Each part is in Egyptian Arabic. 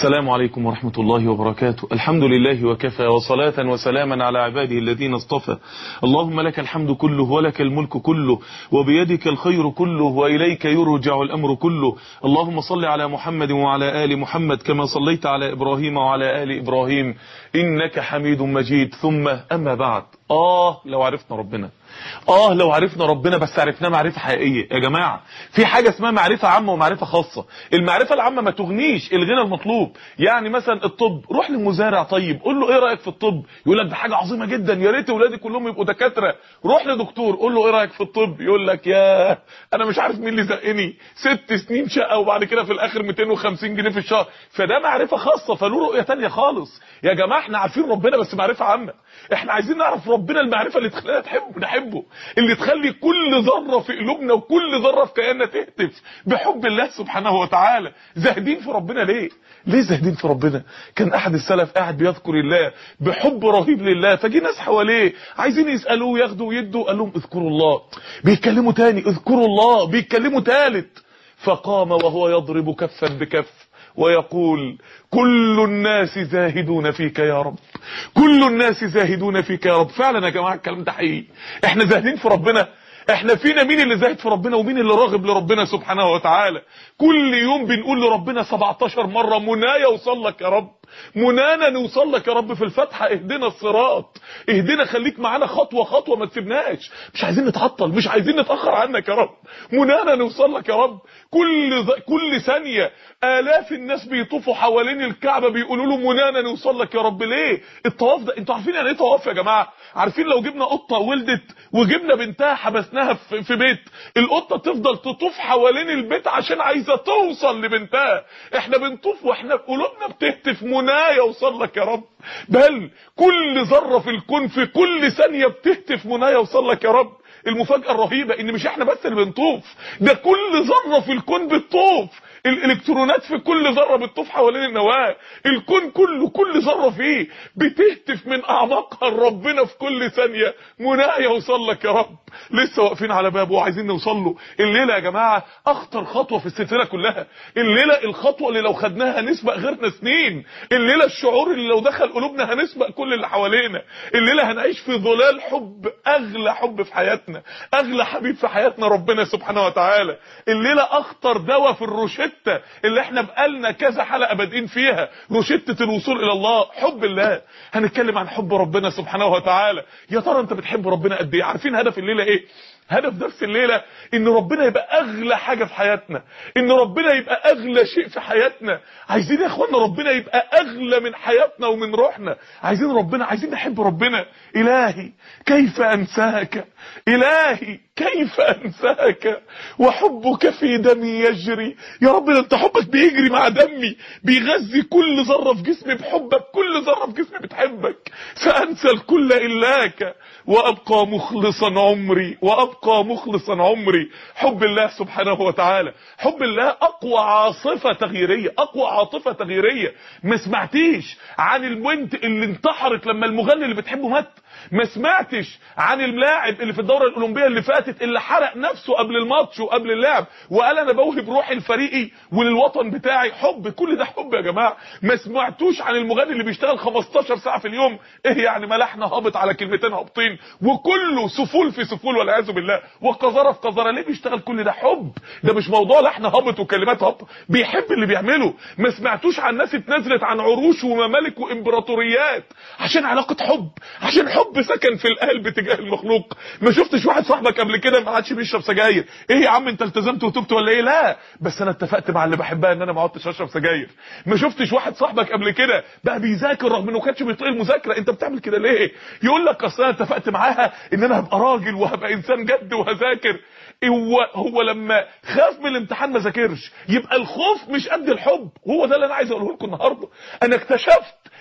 السلام عليكم ورحمة الله وبركاته الحمد لله وكفى وصلاة وسلاما على عباده الذين اصطفى اللهم لك الحمد كله ولك الملك كله وبيدك الخير كله وإليك يرجع الأمر كله اللهم صل على محمد وعلى آل محمد كما صليت على إبراهيم وعلى آل إبراهيم إنك حميد مجيد ثم أما بعد آه لو عرفنا ربنا اه لو عرفنا ربنا بس عرفناه معرفة حقيقية يا جماعة في حاجة اسمها معرفة عامة ومعرفة خاصة المعرفة العامة ما تغنيش الغنى المطلوب يعني مثلا الطب روح لمزارع طيب قول له ايه رأيك في الطب يقول لك ده حاجة عظيمة جدا يا ريت اولادي كلهم يبقوا دكاترة روح لدكتور قول له ايه رأيك في الطب يقول لك يا انا مش عارف مين اللي زقني ست سنين شقة وبعد كده في الاخر 250 جنيه في الشهر فده معرفة خاصة فله رؤية تانية خالص يا جماعة احنا عارفين ربنا بس معرفة عامة احنا عايزين نعرف ربنا المعرفة اللي تخلينا نحبه نحبه اللي تخلي كل ذرة في قلوبنا وكل ذرة في كياننا تهتف بحب الله سبحانه وتعالى زاهدين في ربنا ليه ليه زاهدين في ربنا كان احد السلف قاعد بيذكر الله بحب رهيب لله فجي ناس حواليه عايزين يسالوه ياخدوا ويدوا قال لهم اذكروا الله بيتكلموا تاني اذكروا الله بيتكلموا تالت فقام وهو يضرب كفا بكف ويقول كل الناس زاهدون فيك يا رب كل الناس زاهدون فيك يا رب فعلا يا جماعه الكلام ده حقيقي احنا زاهدين في ربنا احنا فينا مين اللي زاهد في ربنا ومين اللي راغب لربنا سبحانه وتعالى كل يوم بنقول لربنا 17 مرة منايا وصل لك يا رب منانا نوصل لك يا رب في الفتحة اهدنا الصراط اهدنا خليك معانا خطوة خطوة ما تسيبناش مش عايزين نتعطل مش عايزين نتأخر عنك يا رب منانا نوصل لك يا رب كل ذ... كل ثانية آلاف الناس بيطوفوا حوالين الكعبة بيقولوا له منانا نوصل لك يا رب ليه الطواف ده انتوا عارفين يعني ايه طواف يا جماعة عارفين لو جبنا قطة ولدت وجبنا بنتها حبسناها في, في بيت القطة تفضل تطوف حوالين البيت عشان عايزة توصل لبنتها احنا بنطوف واحنا قلوبنا بتهتف منايا وصل لك يا رب بل كل ذرة في الكون في كل ثانية بتهتف منايا وصل لك يا رب المفاجأة الرهيبة ان مش احنا بس اللي بنطوف ده كل ذرة في الكون بتطوف الالكترونات في كل ذره بتطوف حوالين النواه الكون كله كل ذره فيه بتهتف من اعماقها لربنا في كل ثانيه منايا يوصل لك يا رب لسه واقفين على بابه وعايزين نوصل له الليله يا جماعه اخطر خطوه في السلسله كلها الليله الخطوه اللي لو خدناها هنسبق غيرنا سنين الليله الشعور اللي لو دخل قلوبنا هنسبق كل اللي حوالينا الليله هنعيش في ظلال حب اغلى حب في حياتنا اغلى حبيب في حياتنا ربنا سبحانه وتعالى الليله اخطر دواء في الروشته اللي احنا بقالنا كذا حلقه بادئين فيها روشته الوصول الى الله حب الله هنتكلم عن حب ربنا سبحانه وتعالى يا ترى انت بتحب ربنا قد ايه عارفين هدف الليله ايه هدف درس الليلة ان ربنا يبقى اغلى حاجة في حياتنا ان ربنا يبقى اغلى شيء في حياتنا عايزين يا اخوانا ربنا يبقى اغلى من حياتنا ومن روحنا عايزين ربنا عايزين نحب ربنا الهي كيف انساك الهي كيف انساك وحبك في دمي يجري يا رب ده انت حبك بيجري مع دمي بيغذي كل ذره في جسمي بحبك كل ذره في جسمي بتحبك فانسى الكل الاك وابقى مخلصا عمري وابقى مخلصا عمري حب الله سبحانه وتعالى حب الله اقوى عاصفه تغييريه اقوى عاطفه تغييريه ما سمعتيش عن البنت اللي انتحرت لما المغني اللي بتحبه مات ما سمعتش عن اللاعب اللي في الدوره الاولمبيه اللي فاتت اللي حرق نفسه قبل الماتش وقبل اللعب وقال انا بوهب روحي لفريقي وللوطن بتاعي حب كل ده حب يا جماعه ما سمعتوش عن المغني اللي بيشتغل 15 ساعه في اليوم ايه يعني ملحنا هابط على كلمتين هابطين وكله سفول في سفول والعياذ بالله وقذاره في قذاره ليه بيشتغل كل ده حب ده مش موضوع لحن هابط وكلمات هابطه بيحب اللي بيعمله ما سمعتوش عن ناس اتنزلت عن عروش وممالك وامبراطوريات عشان علاقه حب عشان حب حب سكن في القلب تجاه المخلوق ما شفتش واحد صاحبك قبل كده ما عادش بيشرب سجاير ايه يا عم انت التزمت وتبت ولا ايه لا بس انا اتفقت مع اللي بحبها ان انا ما عدتش اشرب سجاير ما شفتش واحد صاحبك قبل كده بقى بيذاكر رغم انه كانش بيطيق المذاكره انت بتعمل كده ليه يقول لك اصل انا اتفقت معاها ان انا هبقى راجل وهبقى انسان جد وهذاكر هو هو لما خاف من الامتحان ما ذاكرش يبقى الخوف مش قد الحب هو ده اللي انا عايز اقوله لكم النهارده انا اكتشفت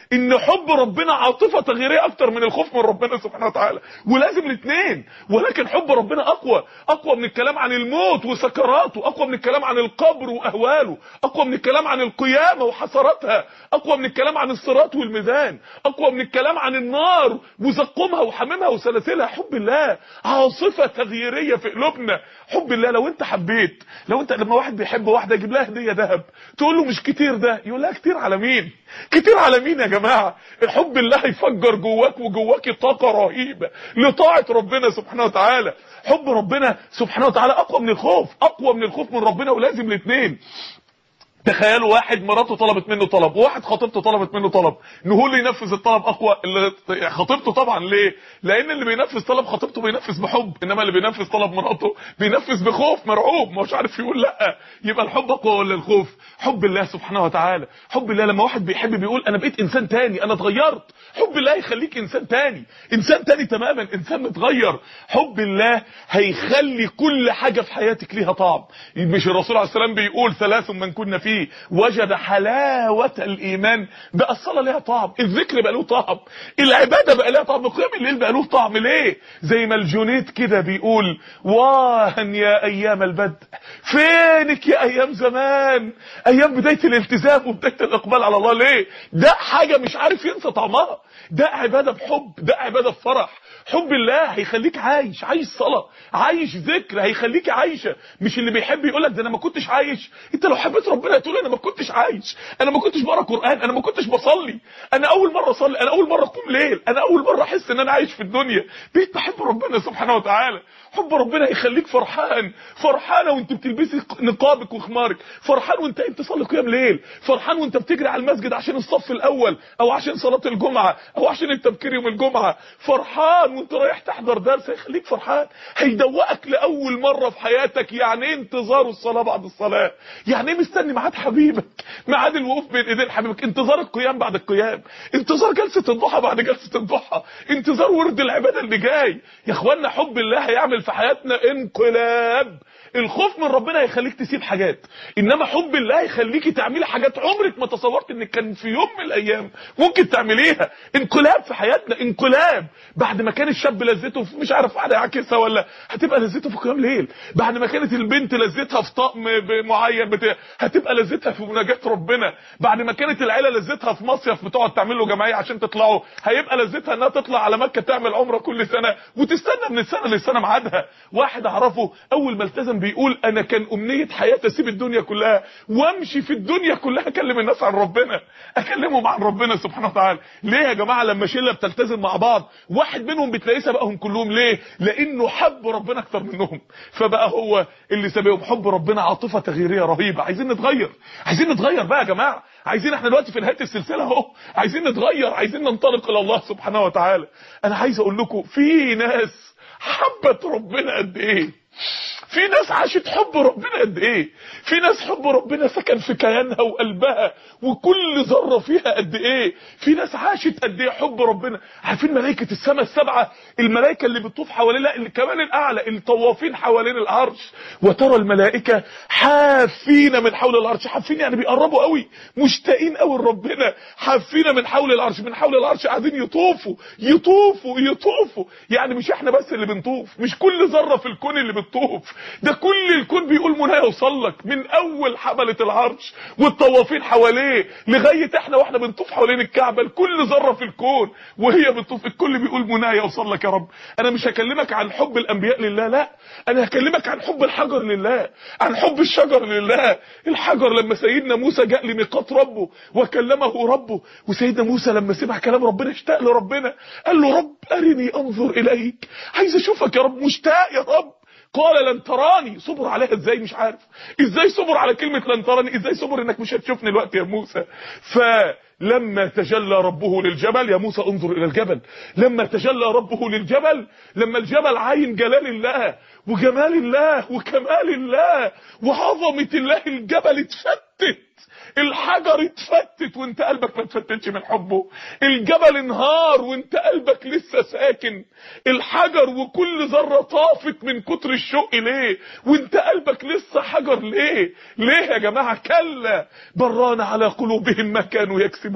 ان حب ربنا عاطفه تغييريه اكتر من الخوف من ربنا سبحانه وتعالى ولازم الاثنين ولكن حب ربنا اقوى اقوى من الكلام عن الموت وسكراته اقوى من الكلام عن القبر واهواله اقوى من الكلام عن القيامه وحسراتها اقوى من الكلام عن الصراط والميزان اقوى من الكلام عن النار وزقومها وحميمها وسلاسلها حب الله عاصفه تغييريه في قلوبنا حب الله لو انت حبيت لو انت لما واحد بيحب واحده يجيب لها هديه ذهب تقول له مش كتير ده يقول لها كتير على مين كتير على مين يا جماعه الحب الله هيفجر جواك وجواكي طاقه رهيبه لطاعه ربنا سبحانه وتعالى حب ربنا سبحانه وتعالى اقوى من الخوف اقوى من الخوف من ربنا ولازم الاثنين تخيلوا واحد مراته طلبت منه طلب وواحد خطيبته طلبت منه طلب نقول اللي ينفذ الطلب اقوى اللي خطيبته طبعا ليه لان اللي بينفذ طلب خطيبته بينفذ بحب انما اللي بينفذ طلب مراته بينفذ بخوف مرعوب مش عارف يقول لا يبقى الحب اقوى ولا الخوف حب الله سبحانه وتعالى حب الله لما واحد بيحب بيقول انا بقيت انسان تاني انا اتغيرت حب الله يخليك انسان تاني انسان تاني تماما انسان متغير حب الله هيخلي كل حاجه في حياتك ليها طعم مش الرسول عليه السلام بيقول ثلاث من كنا فيه وجد حلاوة الإيمان بقى الصلاة ليها طعم الذكر بقى له طعم العبادة بقى لها طعم قيام الليل بقى له طعم ليه زي ما الجنيد كده بيقول واهن يا أيام البدء فينك يا أيام زمان أيام بداية الالتزام وبداية الإقبال على الله ليه ده حاجة مش عارف ينسى طعمها ده عبادة بحب ده عبادة بفرح حب الله هيخليك عايش عايش صلاة عايش ذكر هيخليك عايشة مش اللي بيحب يقولك ده انا ما كنتش عايش انت لو حبيت ربنا تقول انا ما كنتش عايش انا ما كنتش بقرا قران انا ما كنتش بصلي انا اول مره اصلي انا اول مره اقوم ليل انا اول مره احس ان انا عايش في الدنيا بقيت بحب ربنا سبحانه وتعالى حب ربنا يخليك فرحان فرحانه وانت بتلبسي نقابك وخمارك فرحان وانت انت تصلي قيام ليل فرحان وانت بتجري على المسجد عشان الصف الاول او عشان صلاه الجمعه او عشان التبكير يوم الجمعه فرحان وانت رايح تحضر درس هيخليك فرحان هيدوقك لاول مره في حياتك يعني ايه انتظار الصلاه بعد الصلاه يعني ايه مستني ميعاد حبيبك ميعاد الوقوف بين ايدين حبيبك انتظار القيام بعد القيام انتظار جلسه الضحى بعد جلسه الضحى انتظار ورد العباده اللي جاي يا اخوانا حب الله هيعمل في حياتنا انقلاب الخوف من ربنا هيخليك تسيب حاجات انما حب الله هيخليكي تعملي حاجات عمرك ما تصورت انك كان في يوم من الايام ممكن تعمليها انقلاب في حياتنا انقلاب بعد ما كان الشاب لذته في مش عارف قاعده عاكسه ولا هتبقى لذته في قيام ليل بعد ما كانت البنت لذتها في طقم معين بتا... هتبقى لذتها في مناجاه ربنا بعد ما كانت العيله لذتها في مصيف بتقعد تعمل له جمعيه عشان تطلعوا هيبقى لذتها انها تطلع على مكه تعمل عمره كل سنه وتستنى من السنه للسنه ميعادها واحد اعرفه اول ما التزم بيقول انا كان امنيه حياتي اسيب الدنيا كلها وامشي في الدنيا كلها اكلم الناس عن ربنا اكلمهم عن ربنا سبحانه وتعالى ليه يا جماعه لما شله بتلتزم مع بعض واحد منهم بتلاقيه سبقهم كلهم ليه لانه حب ربنا اكتر منهم فبقى هو اللي سبقهم حب ربنا عاطفه تغييريه رهيبه عايزين نتغير عايزين نتغير بقى يا جماعه عايزين احنا دلوقتي في نهايه السلسله اهو عايزين نتغير عايزين ننطلق الى الله سبحانه وتعالى انا عايز اقول لكم في ناس حبت ربنا قد ايه في ناس عاشت حب ربنا قد ايه في ناس حب ربنا سكن في كيانها وقلبها وكل ذره فيها قد ايه في ناس عاشت قد ايه حب ربنا عارفين ملائكه السماء السبعه الملائكه اللي بتطوف حوالين لا اللي كمان الاعلى الطوافين حوالين العرش وترى الملائكه حافين من حول العرش حافين يعني بيقربوا قوي مشتاقين قوي لربنا حافين من حول العرش من حول العرش قاعدين يطوفوا يطوفوا يطوفوا يعني مش احنا بس اللي بنطوف مش كل ذره في الكون اللي بتطوف ده كل الكون بيقول منى يوصل لك من اول حمله العرش والطوافين حواليه لغايه احنا واحنا بنطوف حوالين الكعبه لكل ذره في الكون وهي بتطوف الكل بيقول منى يوصل لك يا رب انا مش هكلمك عن حب الانبياء لله لا انا هكلمك عن حب الحجر لله عن حب الشجر لله الحجر لما سيدنا موسى جاء لميقات ربه وكلمه ربه وسيدنا موسى لما سمع كلام ربنا اشتاق لربنا قال له رب ارني انظر اليك عايز اشوفك يا رب مشتاق يا رب قال لن تراني صبر عليها ازاي مش عارف ازاي صبر على كلمة لن تراني ازاي صبر انك مش هتشوفني الوقت يا موسى فلما تجلى ربه للجبل يا موسى انظر الى الجبل لما تجلى ربه للجبل لما الجبل عين جلال الله وجمال الله وكمال الله وعظمة الله الجبل اتفتت الحجر اتفتت وانت قلبك ما اتفتتش من حبه الجبل انهار وانت قلبك لسه ساكن الحجر وكل ذره طافت من كتر الشوق ليه وانت قلبك لسه حجر ليه ليه يا جماعه كلا بران على قلوبهم ما كانوا يكسبون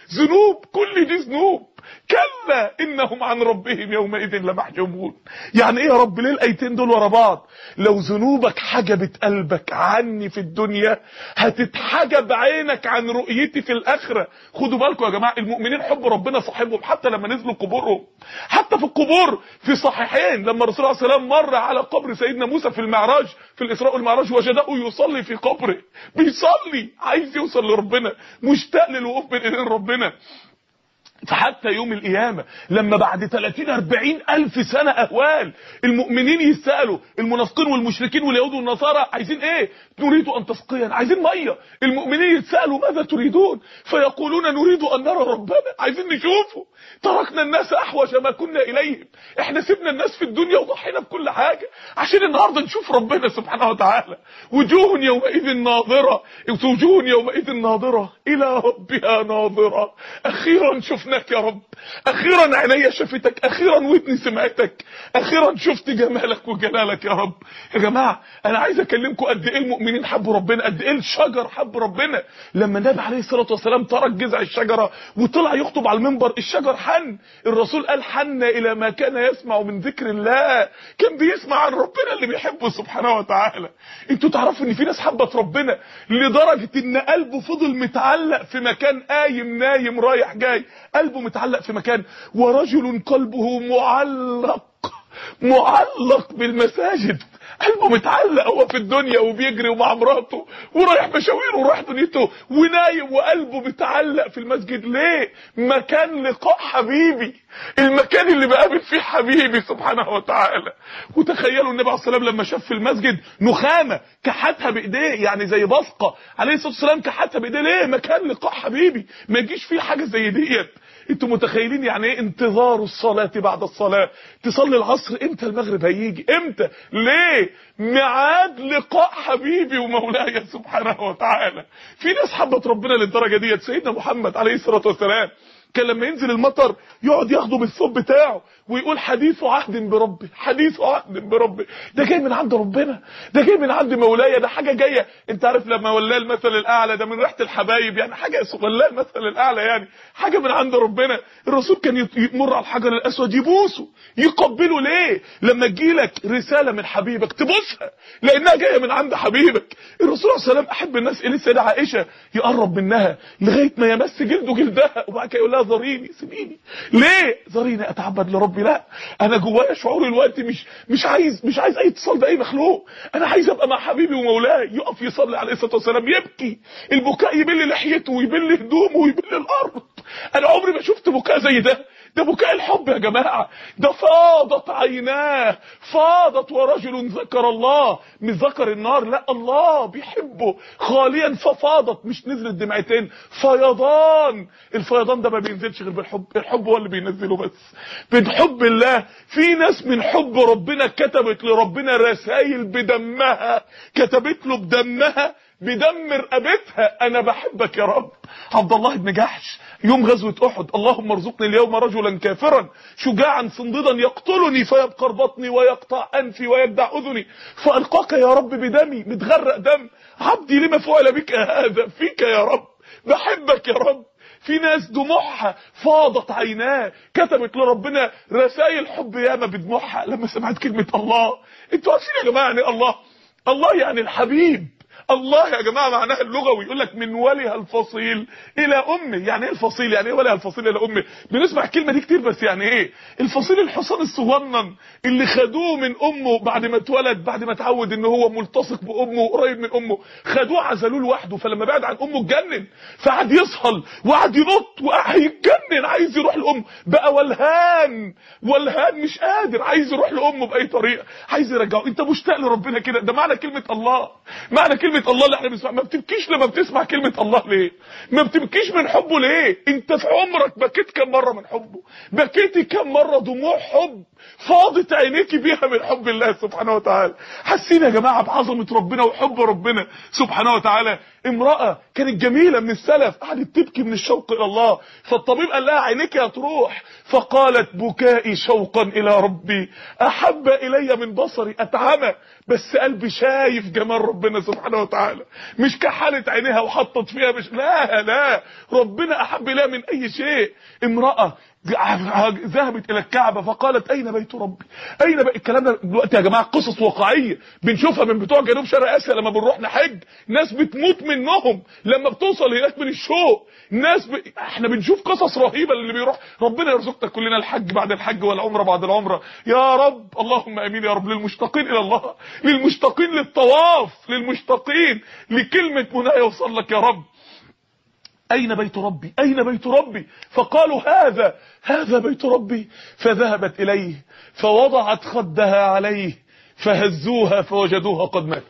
ذنوب كل دي ذنوب كلا انهم عن ربهم يومئذ لمحجوبون يعني ايه يا رب ليه الايتين دول ورا بعض لو ذنوبك حجبت قلبك عني في الدنيا هتتحجب عينك عن رؤيتي في الاخره خدوا بالكم يا جماعه المؤمنين حب ربنا صاحبهم حتى لما نزلوا قبورهم حتى في القبور في صحيحين لما الرسول عليه السلام مر على قبر سيدنا موسى في المعراج في الاسراء والمعراج وجده يصلي في قبره بيصلي عايز يوصل لربنا مشتاق للوقوف بين ايدين ربنا فحتى يوم القيامة لما بعد 30 40 ألف سنة أهوال المؤمنين يسألوا المنافقين والمشركين واليهود والنصارى عايزين إيه نريد أن تسقينا عايزين مية المؤمنين يتسألوا ماذا تريدون فيقولون نريد أن نرى ربنا عايزين نشوفه تركنا الناس أحوج ما كنا إليهم احنا سيبنا الناس في الدنيا وضحينا بكل حاجة عشان النهاردة نشوف ربنا سبحانه وتعالى وجوه يومئذ ناظرة وجوه يومئذ ناظرة إلى ربها ناظرة أخيرا شفناك يا رب أخيرا عينيا شفتك أخيرا ودني سمعتك أخيرا شفت جمالك وجلالك يا رب يا جماعة أنا عايز أكلمكم قد إيه المؤمنين حبوا ربنا قد إيه الشجر حب ربنا لما النبي عليه الصلاة والسلام ترك جذع الشجرة وطلع يخطب على المنبر الشجر حن الرسول قال حن إلى ما كان يسمع من ذكر الله كان بيسمع عن ربنا اللي بيحبه سبحانه وتعالى انتوا تعرفوا ان في ناس حبت ربنا لدرجة ان قلبه فضل متعلق في مكان قايم نايم رايح جاي قلبه متعلق في مكان ورجل قلبه معلق معلق بالمساجد قلبه متعلق هو في الدنيا وبيجري ومع مراته ورايح مشاوير ورايح دنيته ونايم وقلبه متعلق في المسجد ليه مكان لقاء حبيبي المكان اللي بقابل فيه حبيبي سبحانه وتعالى وتخيلوا النبي عليه الصلاه والسلام لما شاف في المسجد نخامه كحتها بايديه يعني زي بصقه عليه الصلاه والسلام كحتها بايديه ليه مكان لقاء حبيبي ما يجيش فيه حاجه زي ديت انتوا متخيلين يعني ايه انتظار الصلاة بعد الصلاة تصلي العصر امتى المغرب هيجي امتى ليه ميعاد لقاء حبيبي ومولاي سبحانه وتعالى في ناس حبت ربنا للدرجة ديت سيدنا محمد عليه الصلاة والسلام كان لما ينزل المطر يقعد ياخده بالثوب بتاعه ويقول حديث عهد بربي حديث عهد بربي ده جاي من عند ربنا ده جاي من عند مولاي ده حاجه جايه انت عارف لما ولاه المثل الاعلى ده من ريحه الحبايب يعني حاجه ولاه المثل الاعلى يعني حاجه من عند ربنا الرسول كان يمر على الحجر الاسود يبوسه يقبله ليه لما تجيلك رساله من حبيبك تبوسها لانها جايه من عند حبيبك الرسول صلى الله عليه وسلم احب الناس اليه السيده عائشه يقرب منها لغايه ما يمس جلده جلدها وبعد كده يقول لها ذريني سيبيني ليه ذريني اتعبد لربي لا انا جوايا شعور الوقت مش مش عايز مش عايز اي اتصال باي مخلوق انا عايز ابقى مع حبيبي ومولاي يقف يصلي عليه الصلاه والسلام يبكي البكاء يبل لحيته ويبل هدومه ويبل الارض انا عمري ما شفت بكاء زي ده ده بكاء الحب يا جماعة ده فاضت عيناه فاضت ورجل ذكر الله مش ذكر النار لا الله بيحبه خاليا ففاضت مش نزلت دمعتين فيضان الفيضان ده ما بينزلش غير بالحب الحب هو اللي بينزله بس بحب الله في ناس من حب ربنا كتبت لربنا رسائل بدمها كتبت له بدمها بدم رقبتها انا بحبك يا رب عبد الله بن جحش يوم غزوة احد اللهم ارزقني اليوم رجلا كافرا شجاعا صنديدا يقتلني فيبقر بطني ويقطع انفي ويجدع اذني فالقاك يا رب بدمي متغرق دم عبدي لما فعل بك هذا فيك يا رب بحبك يا رب في ناس دموعها فاضت عيناه كتبت لربنا رسائل حب ياما بدموعها لما سمعت كلمة الله انتوا عارفين يا جماعة يعني الله الله يعني الحبيب الله يا جماعه معناها اللغوي يقول لك من وليها الفصيل الى امه يعني ايه الفصيل يعني ايه وليها الفصيل الى امه بنسمع الكلمه دي كتير بس يعني ايه الفصيل الحصان الصغنن اللي خدوه من امه بعد ما اتولد بعد ما اتعود ان هو ملتصق بامه وقريب من امه خدوه عزلوه لوحده فلما بعد عن امه اتجنن فقعد يصهل وقعد ينط وقعد يتجنن عايز يروح لامه بقى ولهان ولهان مش قادر عايز يروح لامه باي طريقه عايز يرجعه انت مشتاق لربنا كده ده معنى كلمه الله معنى كلمه الله اللي احنا بنسمع ما بتبكيش لما بتسمع كلمه الله ليه ما بتبكيش من حبه ليه انت في عمرك بكيت كم مره من حبه بكيتي كم مره دموع حب فاضت عينيكي بيها من حب الله سبحانه وتعالى حاسين يا جماعه بعظمه ربنا وحب ربنا سبحانه وتعالى امراه كانت جميله من السلف قعدت تبكي من الشوق الى الله فالطبيب قال لها عينيك هتروح فقالت بكائي شوقا الى ربي احب الي من بصري اتعمى بس قلبي شايف جمال ربنا سبحانه وتعالى مش كحلت عينيها وحطت فيها مش لا لا ربنا احب اليها من اي شيء امراه ذهبت الى الكعبه فقالت اين بيت ربي اين بيت الكلام ده دلوقتي يا جماعه قصص واقعيه بنشوفها من بتوع جنوب شرق اسيا لما بنروح نحج ناس بتموت منهم لما بتوصل هناك من الشوق ناس ب... احنا بنشوف قصص رهيبه اللي بيروح ربنا يرزقنا كلنا الحج بعد الحج والعمره بعد العمره يا رب اللهم امين يا رب للمشتاقين الى الله للمشتاقين للطواف للمشتاقين لكلمه منى يوصل لك يا رب أين بيت ربي أين بيت ربي فقالوا هذا هذا بيت ربي فذهبت إليه فوضعت خدها عليه فهزوها فوجدوها قد ماتت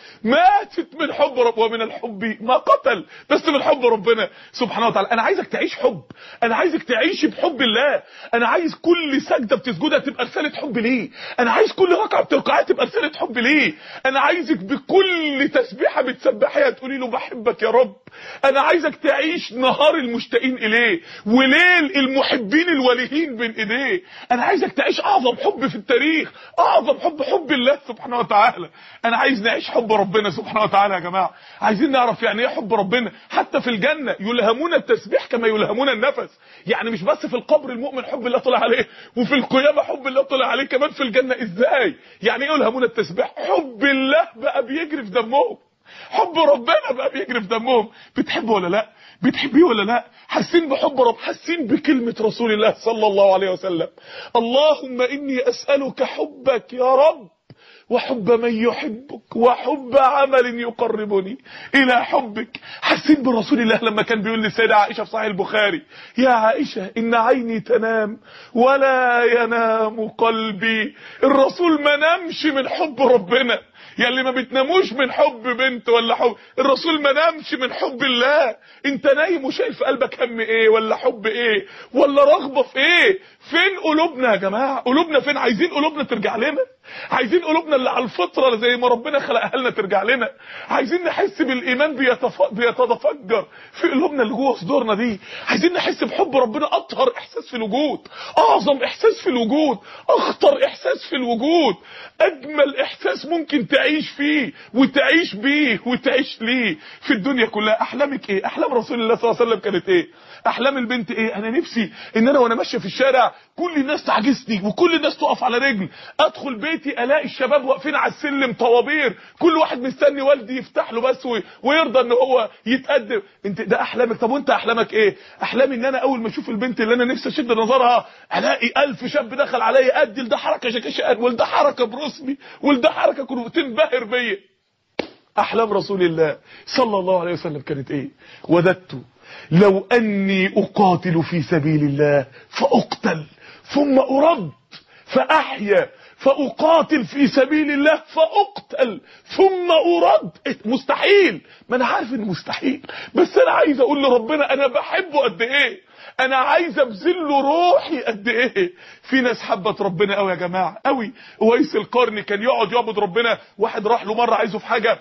ماتت من حب رب ومن الحب ما قتل بس من حب ربنا سبحانه وتعالى انا عايزك تعيش حب انا عايزك تعيش بحب الله انا عايز كل سجده بتسجدها تبقى رساله حب ليه انا عايز كل ركعه بتركعها تبقى رساله حب ليه انا عايزك بكل تسبيحه بتسبحيها تقولي له بحبك يا رب انا عايزك تعيش نهار المشتاقين اليه وليل المحبين الوليين بين ايديه انا عايزك تعيش اعظم حب في التاريخ اعظم حب حب الله سبحانه وتعالى انا عايز نعيش حب ربنا سبحانه وتعالى يا جماعه عايزين نعرف يعني ايه حب ربنا حتى في الجنه يلهمون التسبيح كما يلهمون النفس يعني مش بس في القبر المؤمن حب الله طلع عليه وفي القيامه حب الله طلع عليه كمان في الجنه ازاي يعني ايه يلهمون التسبيح حب الله بقى بيجري في دمهم حب ربنا بقى بيجري في دمهم بتحبه ولا لا بتحبيه ولا لا حاسين بحب رب حاسين بكلمة رسول الله صلى الله عليه وسلم اللهم إني أسألك حبك يا رب وحب من يحبك وحب عمل يقربني الى حبك حسيت برسول الله لما كان بيقول للسيدة عائشة في صحيح البخاري يا عائشة ان عيني تنام ولا ينام قلبي الرسول ما نامش من حب ربنا يا اللي ما بتناموش من حب بنت ولا حب الرسول ما نامش من حب الله انت نايم وشايف قلبك هم ايه ولا حب ايه ولا رغبه في ايه فين قلوبنا يا جماعه قلوبنا فين عايزين قلوبنا ترجع لنا عايزين قلوبنا اللي على الفطره زي ما ربنا خلقها لنا ترجع لنا عايزين نحس بالايمان بيتف... بيتفجر في قلوبنا اللي جوه صدورنا دي عايزين نحس بحب ربنا اطهر احساس في الوجود اعظم احساس في الوجود اخطر احساس في الوجود اجمل احساس ممكن تعيش فيه وتعيش بيه وتعيش ليه في الدنيا كلها احلامك ايه احلام رسول الله صلى الله عليه وسلم كانت ايه احلام البنت ايه انا نفسي ان انا وانا ماشيه في الشارع كل الناس تعجزني وكل الناس تقف على رجل ادخل بيتي الاقي الشباب واقفين على السلم طوابير كل واحد مستني والدي يفتح له بس ويرضى ان هو يتقدم انت ده احلامك طب وانت احلامك ايه احلامي ان انا اول ما اشوف البنت اللي انا نفسي اشد نظرها الاقي ألف شاب دخل عليا ادي ده حركه شكشان وده حركه برسمي وده حركه كنت تنبهر بيا احلام رسول الله صلى الله عليه وسلم كانت ايه وددت لو اني اقاتل في سبيل الله فاقتل ثم ارد فاحيا فاقاتل في سبيل الله فاقتل ثم ارد مستحيل ما انا عارف انه مستحيل بس انا عايز اقول لربنا انا بحبه قد ايه انا عايز ابذل له روحي قد ايه في ناس حبت ربنا قوي يا جماعه قوي ويس القرن كان يقعد يعبد ربنا واحد راح له مره عايزه في حاجه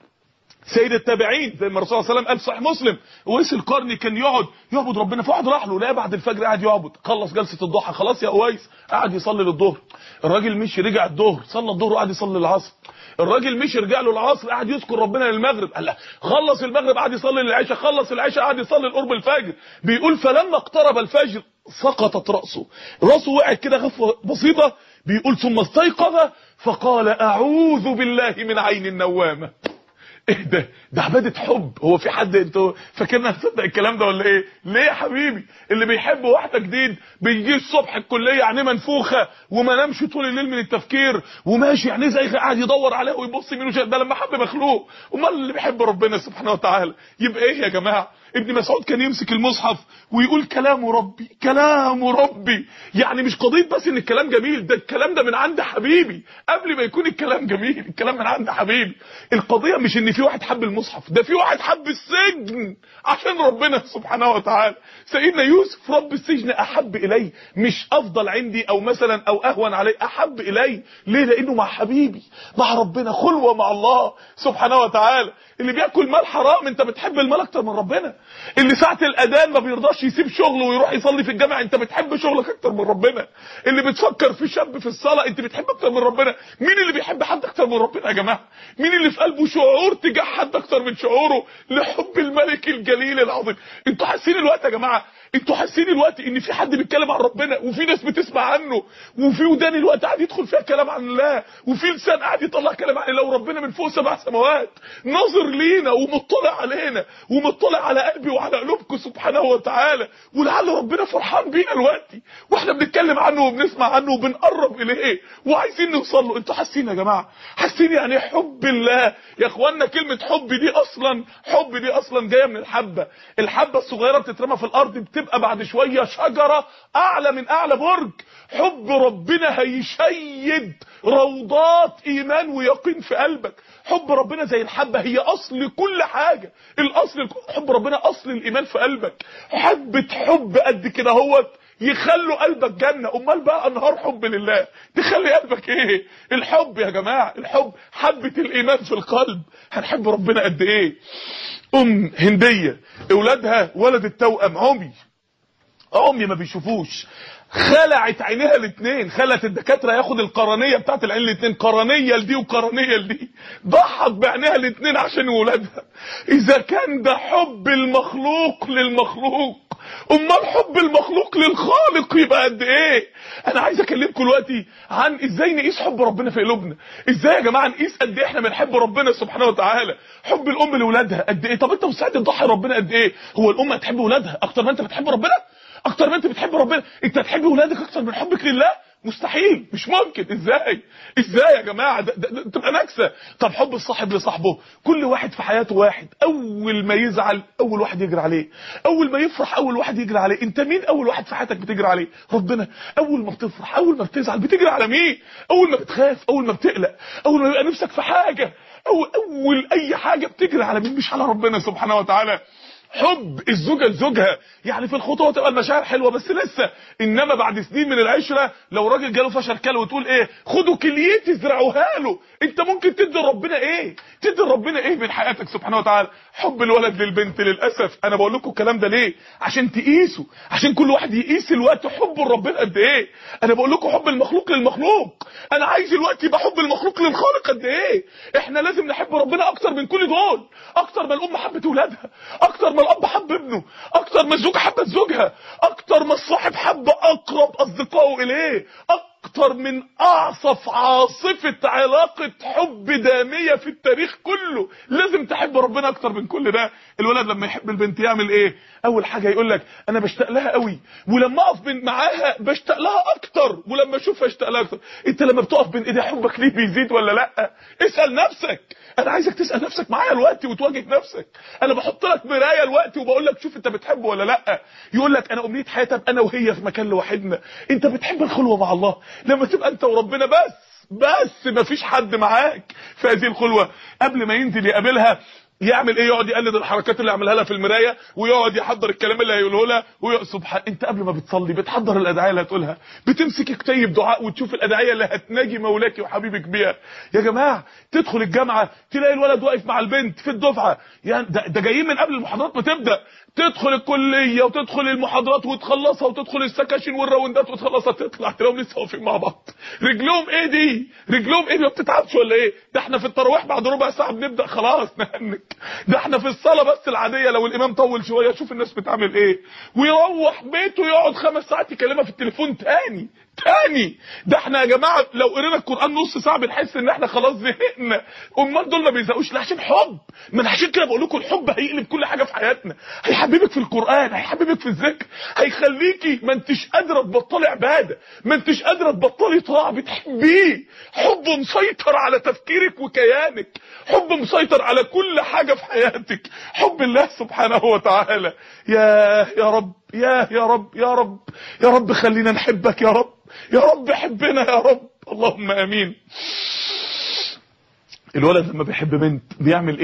سيد التابعين زي ما الرسول صلى الله عليه وسلم قال صحيح مسلم اويس القرني كان يقعد يعبد ربنا فواحد راح له لا بعد الفجر قاعد يعبد خلص جلسه الضحى خلاص يا اويس قعد يصلي للظهر الراجل مشي رجع الظهر صلى الظهر وقعد يصلي العصر الراجل مشي رجع له العصر قعد يذكر ربنا للمغرب قال لا خلص المغرب قعد يصلي للعشاء خلص العشاء قعد يصلي لقرب الفجر بيقول فلما اقترب الفجر سقطت راسه راسه وقعت كده غفوه بسيطه بيقول ثم استيقظ فقال اعوذ بالله من عين النوامه ايه ده ده عباده حب هو في حد انتوا فاكرنا هتصدق الكلام ده ولا ايه ليه يا حبيبي اللي بيحب واحده جديد بيجي الصبح الكليه عينيه منفوخه وما نامش طول الليل من التفكير وماشي عينيه زي قاعد يدور عليها ويبص يمين وشمال ده لما حب مخلوق امال اللي بيحب ربنا سبحانه وتعالى يبقى ايه يا جماعه ابن مسعود كان يمسك المصحف ويقول كلام ربي كلام ربي يعني مش قضيه بس ان الكلام جميل ده الكلام ده من عند حبيبي قبل ما يكون الكلام جميل الكلام من عند حبيبي القضيه مش ان في واحد حب المصحف ده في واحد حب السجن عشان ربنا سبحانه وتعالى سيدنا يوسف رب السجن احب الي مش افضل عندي او مثلا او اهون علي احب الي ليه لانه مع حبيبي مع ربنا خلوه مع الله سبحانه وتعالى اللي بياكل مال حرام انت بتحب المال اكتر من ربنا اللي ساعة الأذان ما بيرضاش يسيب شغله ويروح يصلي في الجامع انت بتحب شغلك اكتر من ربنا اللي بتفكر في شاب في الصلاة انت بتحب اكتر من ربنا مين اللي بيحب حد اكتر من ربنا يا جماعة مين اللي في قلبه شعور تجاه حد اكتر من شعوره لحب الملك الجليل العظيم انتوا حاسين الوقت يا جماعة انتوا حاسين الوقت ان في حد بيتكلم عن ربنا وفي ناس بتسمع عنه وفي ودان الوقت قاعد يدخل فيها كلام عن الله وفي لسان قاعد يطلع كلام عن الله وربنا من فوق سبع سماوات ناظر لينا ومطلع علينا ومطلع على قلبي وعلى قلوبكم سبحانه وتعالى ولعل ربنا فرحان بينا دلوقتي واحنا بنتكلم عنه وبنسمع عنه وبنقرب اليه وعايزين نوصل له انتوا حاسين يا جماعه حاسين يعني إيه حب الله يا اخوانا كلمه حب دي اصلا حب دي اصلا جايه من الحبه الحبه الصغيره بتترمى في الارض بتبقى بعد شويه شجره اعلى من اعلى برج حب ربنا هيشيد روضات ايمان ويقين في قلبك حب ربنا زي الحبه هي اصل كل حاجه الاصل حب ربنا اصل الايمان في قلبك حبه حب قد كده هوت يخلوا قلبك جنة امال بقى انهار حب لله تخلي قلبك ايه الحب يا جماعة الحب حبة الايمان في القلب هنحب ربنا قد ايه ام هندية اولادها ولد التوأم عمي امي ما بيشوفوش خلعت عينيها الاثنين خلت الدكاتره ياخد القرنيه بتاعت العين الاثنين قرنيه لدي وقرنيه لدي ضحت بعينيها الاثنين عشان ولادها اذا كان ده حب المخلوق للمخلوق امال حب المخلوق للخالق يبقى قد ايه انا عايز اكلمكم دلوقتي عن ازاي نقيس حب ربنا في قلوبنا ازاي يا جماعه نقيس قد ايه احنا بنحب ربنا سبحانه وتعالى حب الام لاولادها قد ايه طب انت مستعد تضحي ربنا قد ايه هو الام هتحب ولادها اكتر ما انت بتحب ربنا اكتر ما انت بتحب ربنا انت هتحب ولادك اكتر من حبك لله مستحيل مش ممكن ازاي ازاي يا جماعه ده, ده, ده تبقى نكسه طب حب الصاحب لصاحبه كل واحد في حياته واحد اول ما يزعل اول واحد يجري عليه اول ما يفرح اول واحد يجري عليه انت مين اول واحد في حياتك بتجري عليه ربنا اول ما بتفرح اول ما بتزعل بتجري على مين اول ما بتخاف اول ما بتقلق اول ما يبقى نفسك في حاجه اول اول اي حاجه بتجري على مين مش على ربنا سبحانه وتعالى حب الزوجه لزوجها يعني في الخطوه تبقى المشاعر حلوه بس لسه انما بعد سنين من العشره لو راجل جاله فشل كلى وتقول ايه خدوا كليتي ازرعوها له انت ممكن تدي لربنا ايه تدي لربنا ايه من حياتك سبحانه وتعالى حب الولد للبنت للاسف انا بقول لكم الكلام ده ليه عشان تقيسوا عشان كل واحد يقيس الوقت حبه لربنا قد ايه انا بقول لكم حب المخلوق للمخلوق انا عايز الوقت يبقى حب المخلوق للخالق قد ايه احنا لازم نحب ربنا اكتر من كل دول اكتر ما الام حبت ولادها اكتر ما الاب حب ابنه اكتر ما الزوجه حبت زوجها اكتر ما الصاحب حب اقرب اصدقائه اليه اكتر من اعصف عاصفة علاقة حب دامية في التاريخ كله لازم تحب ربنا اكتر من كل ده الولد لما يحب البنت يعمل ايه اول حاجة يقول لك انا بشتاق لها قوي ولما اقف بين معاها بشتاق لها اكتر ولما اشوفها اشتاق لها اكتر انت لما بتقف بين ايديها حبك ليه بيزيد ولا لا اسال نفسك انا عايزك تسال نفسك معايا الوقت وتواجه نفسك انا بحط لك مرايه الوقت وبقول لك شوف انت بتحبه ولا لا يقول لك انا امنيه حياتي ابقى انا وهي في مكان لوحدنا انت بتحب الخلوه مع الله لما تبقى انت وربنا بس بس مفيش حد معاك في هذه الخلوه قبل ما ينزل يقابلها يعمل ايه يقعد يقلد الحركات اللي عملها لها في المرايه ويقعد يحضر الكلام اللي هيقوله لها ويقعد سبحان انت قبل ما بتصلي بتحضر الادعيه اللي هتقولها بتمسك كتيب دعاء وتشوف الادعيه اللي هتناجي مولاك وحبيبك بيها يا جماعه تدخل الجامعه تلاقي الولد واقف مع البنت في الدفعه يعني ده, ده جايين من قبل المحاضرات ما تبدا تدخل الكليه وتدخل المحاضرات وتخلصها وتدخل السكاشن والراوندات وتخلصها تطلع تلاقيهم لسه واقفين مع بعض رجلهم ايه دي رجلهم ايه ما بتتعبش ولا ايه ده احنا في التراويح بعد ربع ساعه بنبدا خلاص نهنك ده احنا في الصلاه بس العاديه لو الامام طول شويه شوف الناس بتعمل ايه ويروح بيته يقعد خمس ساعات يكلمها في التليفون تاني تاني ده احنا يا جماعه لو قرينا القران نص ساعه بنحس ان احنا خلاص زهقنا امال دول ما بيزهقوش لا عشان حب من عشان كده بقول لكم الحب هيقلب كل حاجه في حياتنا هيحببك في القران هيحببك في الذكر هيخليكي ما انتش قادره تبطلي عباده ما انتش قادره تبطلي طاعه بتحبيه حب مسيطر على تفكيرك وكيانك حب مسيطر على كل حاجه في حياتك حب الله سبحانه وتعالى يا يا رب يا يا رب يا رب يا رب خلينا نحبك يا رب يا رب حبنا يا رب اللهم امين الولد لما بيحب بنت بيعمل ايه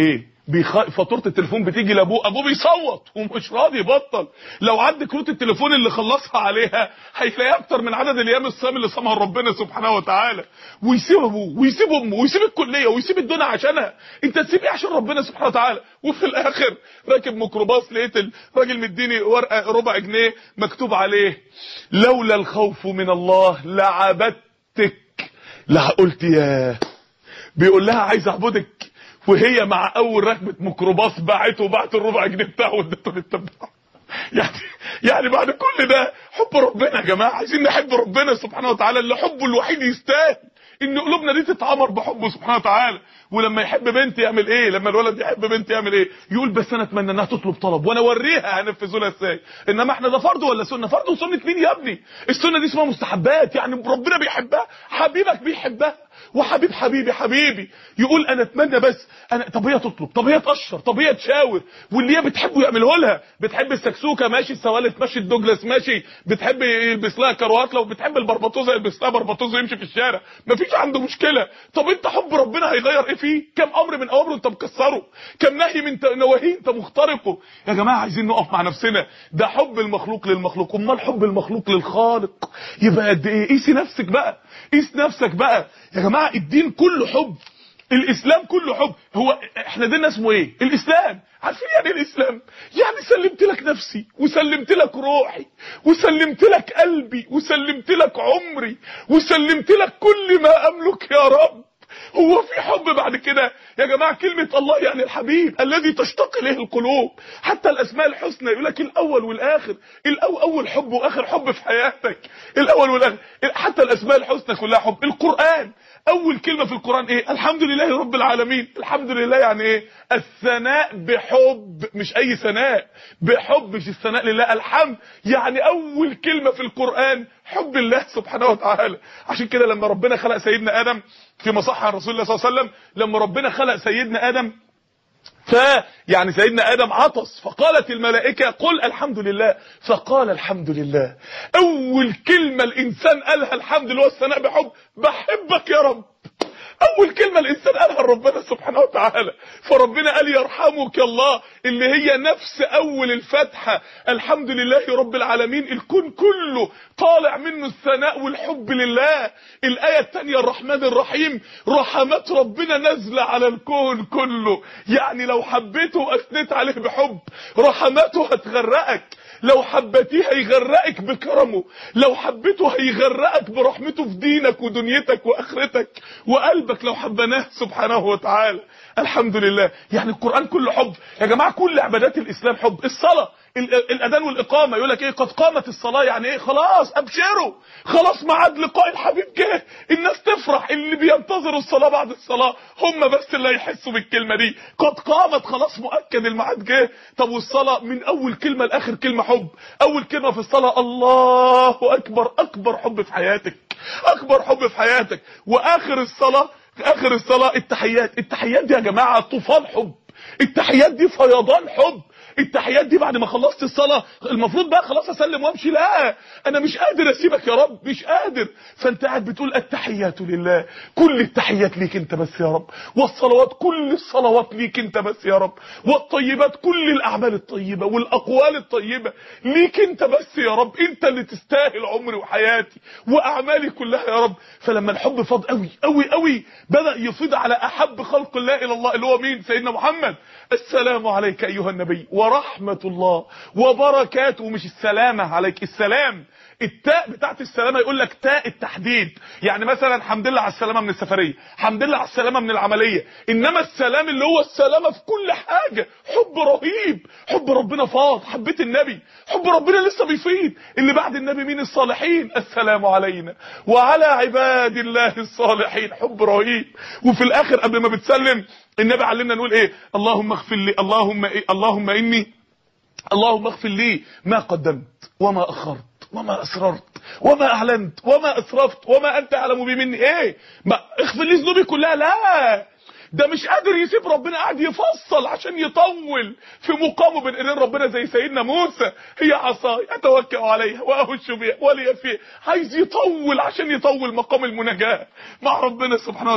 بيخ... فاتوره التليفون بتيجي لابوه ابوه بيصوت ومش راضي يبطل لو عد كروت التليفون اللي خلصها عليها هيلاقي اكتر من عدد الايام الصيام اللي صامها ربنا سبحانه وتعالى ويسيب ابوه ويسيب امه ويسيب الكليه ويسيب الدنيا عشانها انت تسيب ايه عشان ربنا سبحانه وتعالى وفي الاخر راكب ميكروباص لقيت الراجل مديني ورقه ربع جنيه مكتوب عليه لولا الخوف من الله لعبدتك لا قلت يا بيقول لها عايز اعبدك وهي مع اول ركبه ميكروباص باعته وبعت الربع جنيه بتاعه وادته للتبع يعني يعني بعد كل ده حب ربنا يا جماعه عايزين نحب ربنا سبحانه وتعالى اللي حبه الوحيد يستاهل ان قلوبنا دي تتعمر بحبه سبحانه وتعالى ولما يحب بنت يعمل ايه لما الولد يحب بنت يعمل ايه يقول بس انا اتمنى انها تطلب طلب وانا اوريها هنفذه لها ازاي انما احنا ده فرض ولا سنه فرض وسنه مين يا ابني السنه دي اسمها مستحبات يعني ربنا بيحبها حبيبك بيحبها وحبيب حبيبي حبيبي يقول انا اتمنى بس انا طب هي تطلب طب هي تقشر طب هي تشاور واللي هي بتحبه يعمله لها بتحب السكسوكه ماشي السوالف ماشي الدوجلاس ماشي بتحب يلبس لها كروات لو بتحب البربطوزه يلبس لها بربطوزه يمشي في الشارع مفيش عنده مشكله طب انت حب ربنا هيغير ايه فيه كم امر من اوامره انت مكسره كم نهي من نواهيه انت مخترقه يا جماعه عايزين نقف مع نفسنا ده حب المخلوق للمخلوق امال حب المخلوق للخالق يبقى قد ايه قيسي نفسك بقى قيس نفسك بقى يا جماعه الدين كله حب الاسلام كله حب هو احنا ديننا اسمه ايه الاسلام عارفين يعني ايه الاسلام يعني سلمت لك نفسي وسلمت لك روحي وسلمت لك قلبي وسلمت لك عمري وسلمت لك كل ما املك يا رب هو في حب بعد كده يا جماعه كلمه الله يعني الحبيب الذي تشتاق اليه القلوب حتى الاسماء الحسنى يقول لك الاول والاخر الاول اول حب واخر حب في حياتك الاول والاخر حتى الاسماء الحسنى كلها حب القران اول كلمه في القران ايه الحمد لله رب العالمين الحمد لله يعني ايه الثناء بحب مش اي ثناء بحب مش الثناء لله الحمد يعني اول كلمه في القران حب الله سبحانه وتعالى عشان كده لما ربنا خلق سيدنا ادم في مصحة رسول الله صلى الله عليه وسلم لما ربنا خلق سيدنا ادم ف يعني سيدنا ادم عطس فقالت الملائكه قل الحمد لله فقال الحمد لله اول كلمه الانسان قالها الحمد لله والثناء بحب بحبك يا رب اول كلمه الانسان قالها لربنا سبحانه وتعالى فربنا قال يرحمك الله اللي هي نفس اول الفاتحه الحمد لله رب العالمين الكون كله طالع منه الثناء والحب لله الايه الثانيه الرحمن الرحيم رحمات ربنا نازله على الكون كله يعني لو حبيته واثنيت عليه بحب رحماته هتغرقك لو حبيتيه هيغرقك بكرمه لو حبيته هيغرقك برحمته في دينك ودنيتك واخرتك وقلبك لو حبناه سبحانه وتعالى الحمد لله يعني القرآن كله حب يا جماعة كل عبادات الإسلام حب الصلاة الأذان والإقامة يقول لك إيه قد قامت الصلاة يعني إيه خلاص أبشروا خلاص ميعاد لقاء الحبيب جه الناس تفرح اللي بينتظروا الصلاة بعد الصلاة هم بس اللي هيحسوا بالكلمة دي قد قامت خلاص مؤكد الميعاد جه طب والصلاة من أول كلمة لآخر كلمة حب أول كلمة في الصلاة الله أكبر أكبر حب في حياتك أكبر حب في حياتك وآخر الصلاة اخر الصلاة التحيات التحيات دي يا جماعة طوفان حب التحيات دي فيضان حب التحيات دي بعد ما خلصت الصلاة المفروض بقى خلاص اسلم وامشي لا انا مش قادر اسيبك يا رب مش قادر فانت قاعد بتقول التحيات لله كل التحيات ليك انت بس يا رب والصلوات كل الصلوات ليك انت بس يا رب والطيبات كل الاعمال الطيبة والاقوال الطيبة ليك انت بس يا رب انت اللي تستاهل عمري وحياتي واعمالي كلها يا رب فلما الحب فاض قوي قوي قوي بدأ يفيض على احب خلق الله الى الله اللي هو مين سيدنا محمد السلام عليك ايها النبي ورحمة الله وبركاته مش السلامة عليك السلام التاء بتاعت السلامة يقول لك تاء التحديد يعني مثلا حمد لله على السلامة من السفرية حمد لله على السلامة من العملية انما السلام اللي هو السلامة في كل حاجة حب رهيب حب ربنا فاض حبيت النبي حب ربنا لسه بيفيض اللي بعد النبي مين الصالحين السلام علينا وعلى عباد الله الصالحين حب رهيب وفي الاخر قبل ما بتسلم النبي علمنا نقول ايه اللهم اغفر لي اللهم إيه اللهم اني اللهم اغفر لي ما قدمت وما اخرت وما اسررت وما اعلنت وما اسرفت وما انت اعلم بي مني ايه ما اغفر لي ذنوبي كلها لا ده مش قادر يسيب ربنا قاعد يفصل عشان يطول في مقامه بين ايدين ربنا زي سيدنا موسى هي عصاي اتوكل عليها واهش بها ولي فيها عايز يطول عشان يطول مقام المناجاه مع ربنا سبحانه وتعالى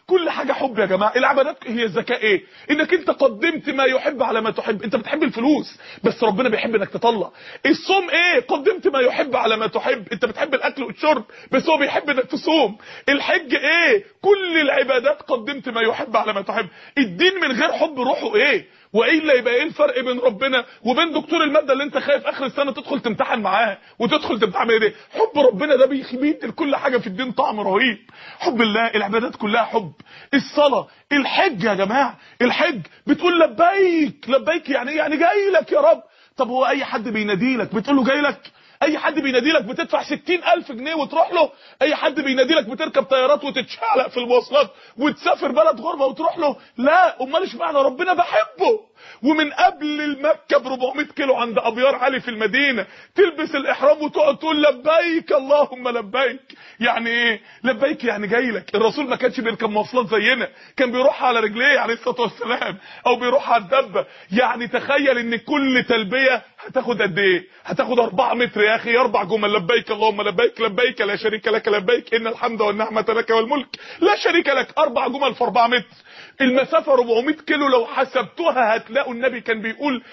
كل حاجه حب يا جماعه العبادات هي الذكاء ايه انك انت قدمت ما يحب على ما تحب انت بتحب الفلوس بس ربنا بيحب انك تطلع الصوم ايه قدمت ما يحب على ما تحب انت بتحب الاكل والشرب بس هو بيحب انك تصوم الحج ايه كل العبادات قدمت ما يحب على ما تحب الدين من غير حب روحه ايه والا يبقى ايه الفرق بين ربنا وبين دكتور الماده اللي انت خايف اخر السنه تدخل تمتحن معاه وتدخل تمتحن ايه حب ربنا ده بيدي لكل حاجه في الدين طعم رهيب حب الله العبادات كلها حب الصلاه الحج يا جماعه الحج بتقول لبيك لبيك يعني ايه يعني جاي لك يا رب طب هو اي حد بينادي لك بتقول له جاي لك اي حد بينادي لك بتدفع 60000 جنيه وتروح له اي حد بينادي لك بتركب طيارات وتتشعلق في المواصلات وتسافر بلد غربه وتروح له لا امال اشمعنى ربنا بحبه ومن قبل المكه ب 400 كيلو عند ابيار علي في المدينه تلبس الاحرام وتقعد تقول لبيك اللهم لبيك يعني ايه لبيك يعني جاي لك الرسول ما كانش بيركب مواصلات زينا كان بيروح على رجليه عليه الصلاه والسلام او بيروح على الدبه يعني تخيل ان كل تلبيه هتاخد قد ايه هتاخد 4 متر يا اخي اربع جمل لبيك اللهم لبيك لبيك لا شريك لك لبيك ان الحمد والنعمه لك والملك لا شريك لك اربع جمل في 4 متر المسافه 400 كيلو لو حسبتوها هتلاقوا النبي كان بيقول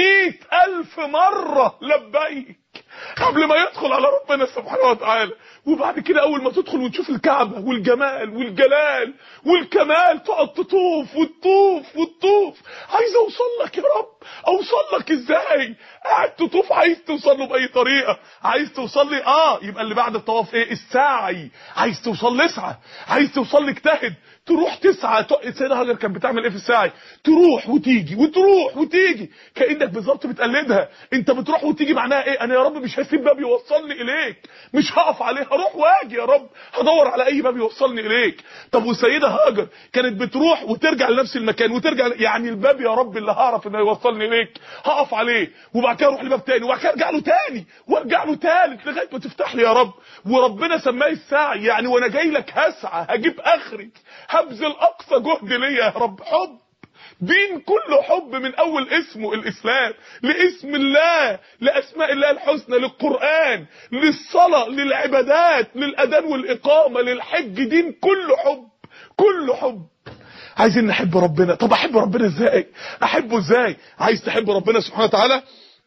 100000 مره لبيك قبل ما يدخل على ربنا سبحانه وتعالى وبعد كده اول ما تدخل وتشوف الكعبه والجمال والجلال والكمال تقعد تطوف وتطوف وتطوف عايز اوصل لك يا رب اوصل لك ازاي قاعد تطوف عايز توصل له باي طريقه عايز توصل لي اه يبقى اللي بعد الطواف ايه السعي عايز توصل لي اسعى عايز توصل لي اجتهد تروح تسعى سيدنا هاجر كانت بتعمل ايه في السعي تروح وتيجي وتروح وتيجي كانك بالظبط بتقلدها انت بتروح وتيجي معناها ايه انا يا رب مش هسيب باب يوصلني اليك مش هقف عليه هروح واجي يا رب هدور على اي باب يوصلني اليك طب والسيده هاجر كانت بتروح وترجع لنفس المكان وترجع يعني الباب يا رب اللي هعرف انه يوصلني اليك هقف عليه وبعد كده اروح لباب تاني وبعد كده ارجع له تاني وارجع له تالت لغايه ما تفتح لي يا رب وربنا سماه السعي يعني وانا جاي لك هسعى هجيب اخرك هبذل اقصى جهد ليا يا رب حب دين كله حب من اول اسمه الاسلام لاسم الله لاسماء الله الحسنى للقران للصلاه للعبادات للاذان والاقامه للحج دين كله حب كله حب عايزين نحب ربنا طب احب ربنا ازاي احبه ازاي عايز تحب ربنا سبحانه وتعالى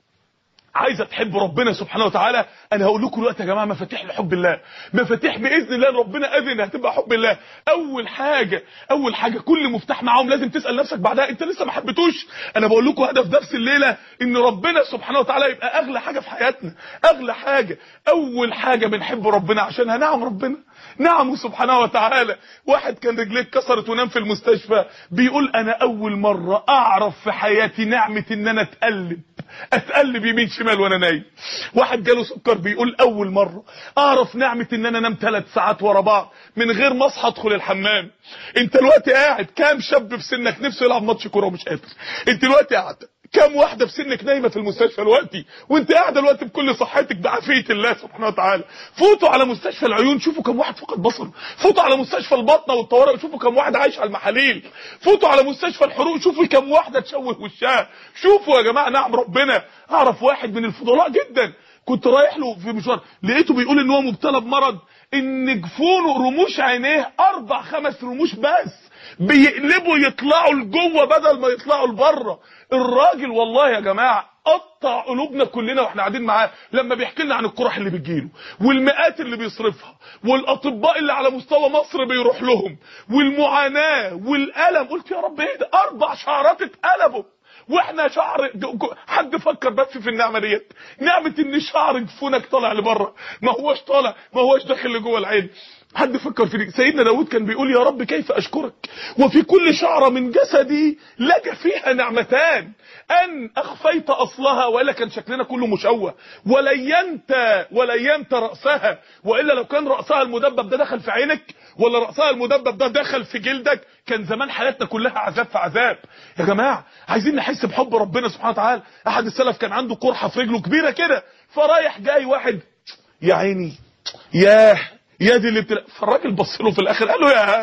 عايزه تحب ربنا سبحانه وتعالى انا هقول لكم دلوقتي يا جماعه مفاتيح لحب الله مفاتيح باذن الله ربنا اذن هتبقى حب الله اول حاجه اول حاجه كل مفتاح معاهم لازم تسال نفسك بعدها انت لسه ما حبيتوش انا بقول لكم هدف درس الليله ان ربنا سبحانه وتعالى يبقى اغلى حاجه في حياتنا اغلى حاجه اول حاجه بنحب ربنا عشانها نعم ربنا نعم سبحانه وتعالى واحد كان رجليه اتكسرت ونام في المستشفى بيقول انا اول مره اعرف في حياتي نعمه ان انا اتقلب اتقلب يمين شمال وانا نايم واحد جاله سكر بيقول اول مره اعرف نعمه ان انا انام ثلاث ساعات ورا بعض من غير ما اصحى ادخل الحمام انت دلوقتي قاعد كام شاب في سنك نفسه يلعب ماتش كوره ومش قادر انت دلوقتي قاعد كم واحده في سنك نايمه في المستشفى دلوقتي وانت قاعده دلوقتي بكل صحتك بعافيه الله سبحانه وتعالى فوتوا على مستشفى العيون شوفوا كم واحد فقد بصره فوتوا على مستشفى البطنه والطوارئ شوفوا كم واحد عايش على المحاليل فوتوا على مستشفى الحروق شوفوا كم واحده تشوه وشها شوفوا يا جماعه نعم ربنا اعرف واحد من الفضلاء جدا كنت رايح له في مشوار لقيته بيقول ان هو مبتلى بمرض ان جفونه رموش عينيه اربع خمس رموش بس بيقلبوا يطلعوا لجوه بدل ما يطلعوا لبره الراجل والله يا جماعه قطع قلوبنا كلنا واحنا قاعدين معاه لما بيحكي لنا عن القرح اللي بتجيله والمئات اللي بيصرفها والاطباء اللي على مستوى مصر بيروح لهم والمعاناه والالم قلت يا رب ايه ده اربع شعرات اتقلبوا واحنا شعر حد فكر بس في النعمه ديت نعمه ان شعر جفونك طالع لبره ما هوش طالع ما هوش داخل لجوه العين حد فكر في دي سيدنا داود كان بيقول يا رب كيف اشكرك وفي كل شعره من جسدي لك فيها نعمتان ان اخفيت اصلها والا كان شكلنا كله مشوه ولينت ولينت راسها والا لو كان راسها المدبب ده دخل في عينك ولا راسها المدبب ده دخل في جلدك كان زمان حياتنا كلها عذاب في عذاب يا جماعه عايزين نحس بحب ربنا سبحانه وتعالى احد السلف كان عنده قرحه في رجله كبيره كده فرايح جاي واحد يا عيني ياه يا دي اللي بتلا... فالراجل بص له في الاخر قال له يا هذا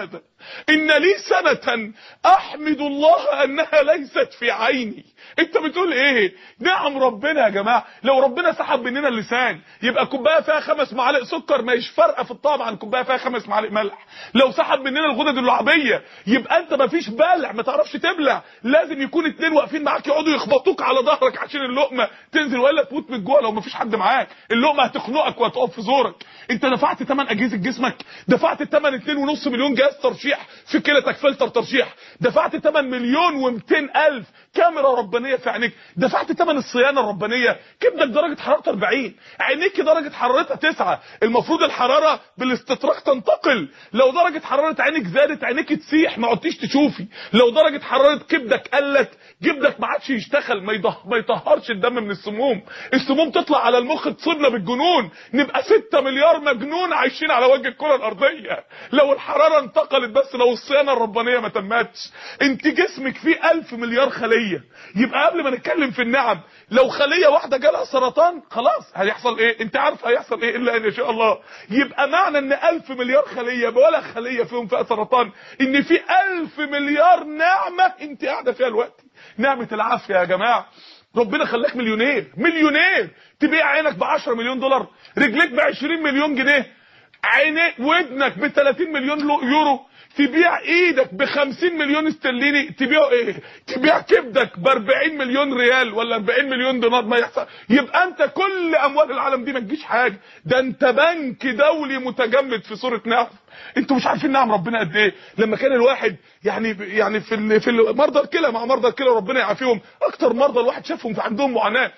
ان لي سنة احمد الله انها ليست في عيني انت بتقول ايه نعم ربنا يا جماعه لو ربنا سحب مننا اللسان يبقى كوبايه فيها خمس معالق سكر مش فارقه في الطعم عن كوبايه فيها خمس معالق ملح لو سحب مننا الغدد اللعابيه يبقى انت مفيش بلع ما تعرفش تبلع لازم يكون اتنين واقفين معاك يقعدوا يخبطوك على ظهرك عشان اللقمه تنزل والا تموت من الجوع لو مفيش حد معاك اللقمه هتخنقك وهتقف في زورك انت دفعت ثمن اجهزه جسمك دفعت ثمن 2.5 مليون جهاز ترشيح في كلتك فلتر ترشيح دفعت ثمن مليون و200 الف كاميرا ربانيه في عينيك دفعت ثمن الصيانه الربانيه كبدك درجه حرارته 40 عينيك درجه حرارتها 9 المفروض الحراره بالاستطراق تنتقل لو درجه حراره عينك زادت عينيك تسيح ما عدتيش تشوفي لو درجه حراره كبدك قلت جبدك ما عادش يشتغل ما يضه... ما يطهرش الدم من السموم السموم تطلع على المخ تصيبنا بالجنون نبقى 6 مليار مجنون عايشين على وجه الكره الارضيه لو الحراره انتقلت بس لو الصيانه الربانيه ما تمتش انت جسمك فيه 1000 مليار خليه يبقى قبل ما نتكلم في النعم لو خليه واحده جالها سرطان خلاص هيحصل ايه انت عارف هيحصل ايه الا ان يشاء الله يبقى معنى ان 1000 مليار خليه ولا خليه فيهم فيها سرطان ان في 1000 مليار نعمه انت قاعده فيها دلوقتي نعمه العافيه يا جماعه ربنا خلاك مليونير مليونير تبيع عينك ب 10 مليون دولار رجليك ب 20 مليون جنيه عينيك ودنك ب 30 مليون يورو تبيع ايدك ب 50 مليون استرليني تبيع ايه تبيع كبدك ب 40 مليون ريال ولا 40 مليون دينار ما يحصل يبقى انت كل اموال العالم دي ما تجيش حاجه ده انت بنك دولي متجمد في صوره نعم انتوا مش عارفين نعم ربنا قد ايه لما كان الواحد يعني يعني في ال في مرضى الكلى مع مرضى الكلى ربنا يعافيهم اكتر مرضى الواحد شافهم في عندهم معاناه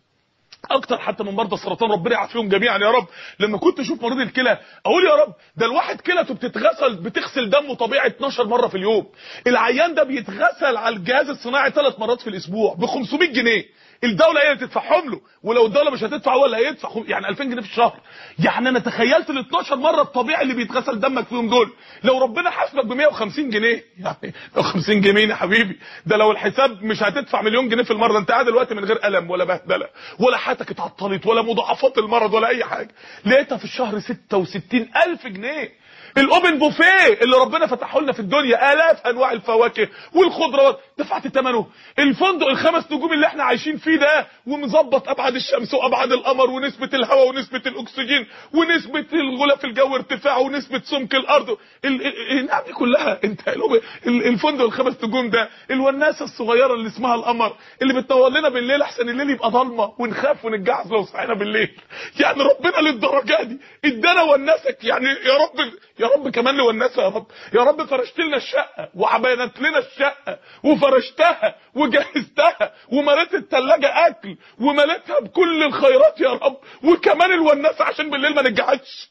اكتر حتى من مرضى السرطان ربنا يعافيهم جميعا يا رب لما كنت اشوف مريض الكلى اقول يا رب ده الواحد كلته بتتغسل بتغسل دمه طبيعي 12 مره في اليوم العيان ده بيتغسل على الجهاز الصناعي ثلاث مرات في الاسبوع ب 500 جنيه الدوله هي اللي تدفعهم له ولو الدوله مش هتدفع هو اللي هيدفع يعني 2000 جنيه في الشهر يعني انا تخيلت ال 12 مره الطبيعي اللي بيتغسل دمك فيهم دول لو ربنا حاسبك ب 150 جنيه يعني 150 جنيه يا حبيبي ده لو الحساب مش هتدفع مليون جنيه في المره انت قاعد دلوقتي من غير الم ولا بهدله ولا حياتك اتعطلت ولا مضاعفات المرض ولا اي حاجه لقيتها في الشهر 66000 جنيه الاوبن بوفيه اللي ربنا فتحه لنا في الدنيا الاف انواع الفواكه والخضروات دفعت ثمنه الفندق الخمس نجوم اللي احنا عايشين فيه ده ومظبط ابعاد الشمس وابعاد القمر ونسبه الهواء ونسبه الاكسجين ونسبه الغلاف الجوي ارتفاعه ونسبه سمك الارض النعم دي كلها انت الفندق الخمس نجوم ده الوناسه الصغيره اللي اسمها القمر اللي بتنور لنا بالليل احسن الليل يبقى ضلمه ونخاف ونتجعز لو صحينا بالليل يعني ربنا للدرجه دي ادانا وناسك يعني يا رب يا رب كمان لونسها يا رب يا رب فرشت لنا الشقه وعبينت لنا الشقه وفرشتها وجهزتها ومليت الثلاجه اكل ومليتها بكل الخيرات يا رب وكمان الونسه عشان بالليل ما نتجعدش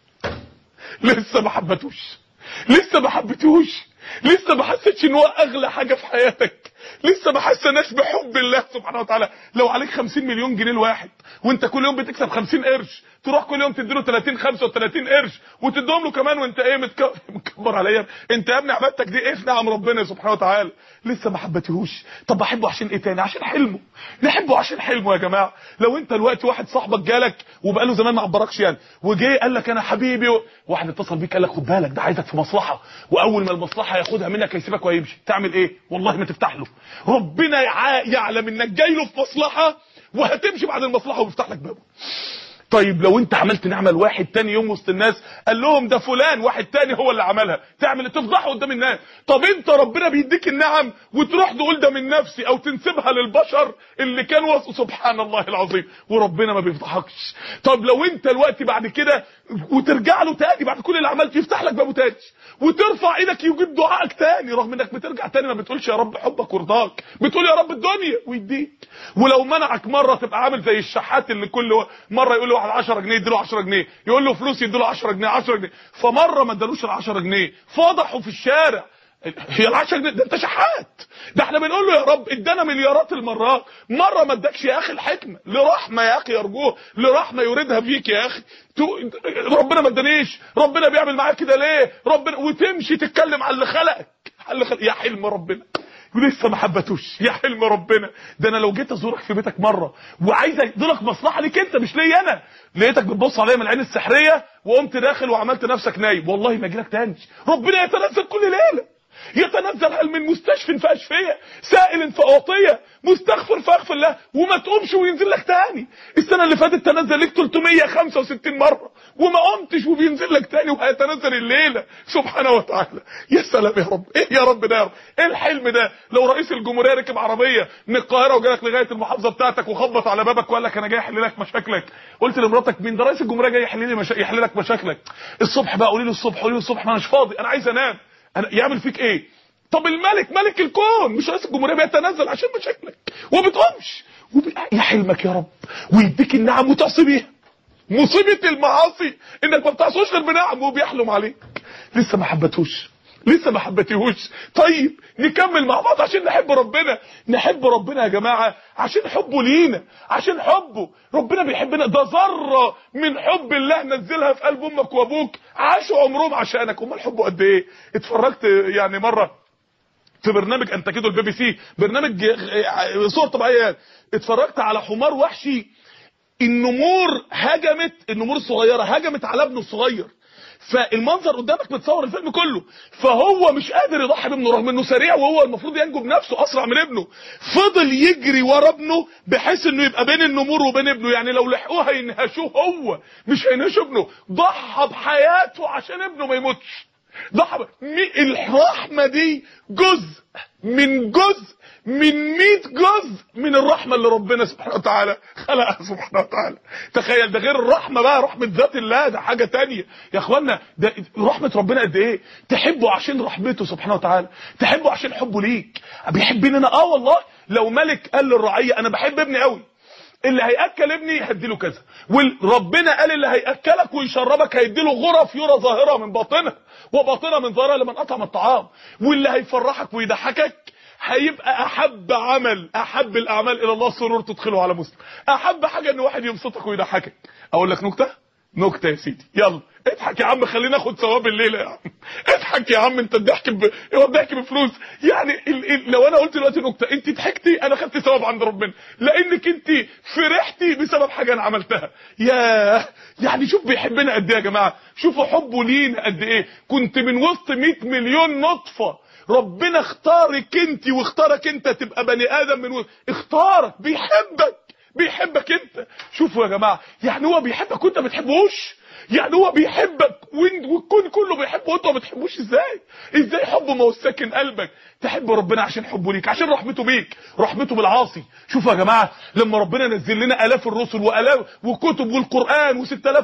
لسه ما حبتوش لسه ما حبتوش لسه ما حسيتش ان هو اغلى حاجه في حياتك لسه ما حسناش بحب الله سبحانه وتعالى لو عليك 50 مليون جنيه الواحد وانت كل يوم بتكسب 50 قرش تروح كل يوم تديله 30 35 قرش وتديهم له كمان وانت ايه متك... مكبر عليا انت يا ابني عبادتك دي ايه في نعم ربنا سبحانه وتعالى لسه ما حبتهوش طب بحبه عشان ايه تاني عشان حلمه نحبه عشان حلمه يا جماعه لو انت دلوقتي واحد صاحبك جالك وبقاله زمان ما عبركش يعني وجه قال لك انا حبيبي و... واحد اتصل بيك قال لك خد بالك ده عايزك في مصلحه واول ما المصلحه ياخدها منك هيسيبك وهيمشي تعمل ايه والله ما تفتح له ربنا يعلم انك جاي له في مصلحه وهتمشي بعد المصلحه ويفتح لك بابه طيب لو انت عملت نعمه لواحد تاني يوم وسط الناس قال لهم ده فلان واحد تاني هو اللي عملها تعمل تفضحه قدام الناس طب انت ربنا بيديك النعم وتروح تقول ده من نفسي او تنسبها للبشر اللي كانوا سبحان الله العظيم وربنا ما بيفضحكش طب لو انت الوقت بعد كده وترجع له تاني بعد كل اللي عملته يفتح لك بابه تاني وترفع ايدك يجيب دعائك تاني رغم انك بترجع تاني ما بتقولش يا رب حبك ورضاك بتقول يا رب الدنيا ويديك ولو منعك مره تبقى عامل زي الشحات اللي كل مره يقول له واحد 10 جنيه يديله 10 جنيه يقول له فلوس يديله 10 جنيه 10 جنيه فمره ما ادالوش ال 10 جنيه فضحوا في الشارع هي ال 10 جنيه ده انت شحات ده احنا بنقول له يا رب ادانا مليارات المرات مره ما ادكش يا اخي الحكمه لرحمه يا اخي يرجوه لرحمه يريدها فيك يا اخي ربنا ما ادانيش ربنا بيعمل معاك كده ليه ربنا وتمشي تتكلم على اللي خلقك على اللي خلق يا حلم ربنا ولسه ما حبتوش يا حلم ربنا ده انا لو جيت ازورك في بيتك مره وعايز اديلك مصلحه ليك انت مش ليا انا لقيتك بتبص عليا من العين السحريه وقمت داخل وعملت نفسك نايم والله ما اجيلك تاني ربنا يتنزل كل ليله يتنزل هل من مستشفى في اشفيه سائل في اعطيه مستغفر فاغفر له وما تقومش وينزل لك تاني السنه اللي فاتت تنزل لك 365 مره وما قمتش وبينزل لك تاني وهيتنزل الليله سبحانه وتعالى يا سلام يا رب ايه يا رب ده يا رب ايه الحلم ده لو رئيس الجمهوريه ركب عربيه من القاهره وجالك لغايه المحافظه بتاعتك وخبط على بابك وقال لك انا جاي احل لك مشاكلك قلت لمراتك مين ده رئيس الجمهوريه جاي يحل لي مشا... يحل لك مشاكلك الصبح بقى قولي له الصبح قولي له الصبح ما اناش فاضي انا عايز انام أنا يعمل فيك ايه طب الملك ملك الكون مش رئيس الجمهوريه بيتنزل عشان مشاكلك وما بتقومش وب... يا حلمك يا رب ويديك النعم وتعصي بيها مصيبه المعاصي انك ما بتعصوش غير بنعم وبيحلم عليك لسه ما حبتهوش لسه ما حبتيهوش طيب نكمل مع بعض عشان نحب ربنا نحب ربنا يا جماعه عشان حبه لينا عشان حبه ربنا بيحبنا ده ذره من حب الله نزلها في قلب امك وابوك عاشوا عمرهم عشانك امال حبه قد ايه اتفرجت يعني مره في برنامج انتجته البي بي سي برنامج صور طبيعيه اتفرجت على حمار وحشي النمور هجمت النمور الصغيره هجمت على ابنه الصغير فالمنظر قدامك متصور الفيلم كله فهو مش قادر يضحي بابنه رغم انه سريع وهو المفروض ينجو بنفسه اسرع من ابنه فضل يجري ورا ابنه بحيث انه يبقى بين النمور وبين ابنه يعني لو لحقوه هينهشوه هو مش هينهشوا ابنه ضحى بحياته عشان ابنه ما يموتش ضحى الرحمه دي جزء من جزء من 100 جزء من الرحمه اللي ربنا سبحانه وتعالى خلقها سبحانه وتعالى تخيل ده غير الرحمه بقى رحمه ذات الله ده حاجه تانية يا اخوانا ده رحمه ربنا قد ايه تحبه عشان رحمته سبحانه وتعالى تحبه عشان حبه ليك بيحبني انا اه والله لو ملك قال للرعيه انا بحب ابني قوي اللي هياكل ابني هديله كذا وربنا قال اللي هياكلك ويشربك هيديله غرف يرى ظاهره من باطنها وباطنه من ظاهره لمن اطعم الطعام واللي هيفرحك ويضحكك هيبقى احب عمل احب الاعمال الى الله سرور تدخله على مسلم احب حاجه ان واحد يبسطك ويضحكك اقول لك نكته نكته يا سيدي يلا اضحك يا عم خلينا ناخد ثواب الليله يا عم اضحك يا عم انت الضحك ب... هو الضحك بفلوس يعني ال... ال... لو انا قلت دلوقتي نكته انت ضحكتي انا خدت ثواب عند ربنا لانك انت فرحتي بسبب حاجه انا عملتها يا يعني شوف بيحبنا قد ايه يا جماعه شوفوا حبه لينا قد ايه كنت من وسط 100 مليون نطفه ربنا اختارك انت واختارك انت تبقى بني ادم من وسط اختارك بيحبك بيحبك انت شوفوا يا جماعه يعني هو بيحبك وانت ما بتحبوش يعني هو بيحبك والكون كله بيحبه وانت ما بتحبوش ازاي ازاي حبه ما هو ساكن قلبك تحب ربنا عشان حبه ليك عشان رحمته بيك رحمته بالعاصي شوفوا يا جماعه لما ربنا نزل لنا الاف الرسل والاف وكتب والقران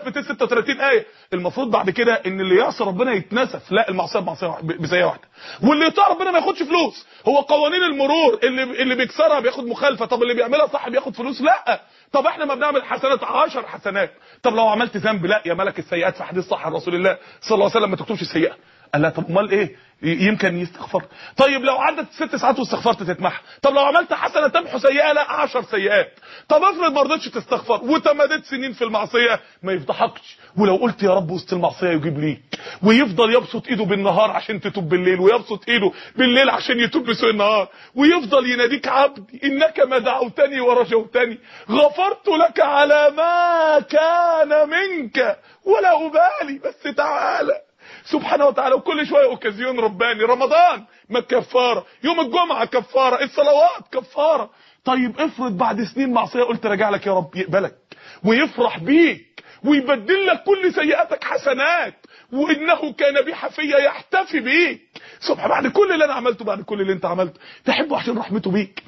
و6236 ايه المفروض بعد كده ان اللي يعصي ربنا يتنسف لا المعصيه بمعصيه بزاويه واحده واللي يطيع ربنا ما ياخدش فلوس هو قوانين المرور اللي اللي بيكسرها بياخد مخالفه طب اللي بيعملها صح بياخد فلوس لا طب احنا ما بنعمل حسنات 10 حسنات طب لو عملت ذنب لا يا ملك السيئات في حديث صح رسول الله صلى الله عليه وسلم ما تكتبش السيئه قال لا طب امال ايه يمكن يستغفر طيب لو عدت ست ساعات واستغفرت تتمحى طب لو عملت حسنه تمحو سيئه لا 10 سيئات طب افرض ما رضيتش تستغفر وتمدت سنين في المعصيه ما يفضحكش ولو قلت يا رب وسط المعصيه يجيب ليك ويفضل يبسط ايده بالنهار عشان تتوب بالليل ويبسط ايده بالليل عشان يتوب بسوء النهار ويفضل يناديك عبدي انك ما دعوتني ورجوتني غفرت لك على ما كان منك ولا ابالي بس تعالى سبحانه وتعالى وكل شويه اوكازيون رباني رمضان ما كفاره يوم الجمعه كفاره الصلوات كفاره طيب افرض بعد سنين معصيه قلت راجع لك يا رب يقبلك ويفرح بيك ويبدل لك كل سيئاتك حسنات وانه كان بي حفيا يحتفي بيك سبحان بعد كل اللي انا عملته بعد كل اللي انت عملته تحبه عشان رحمته بيك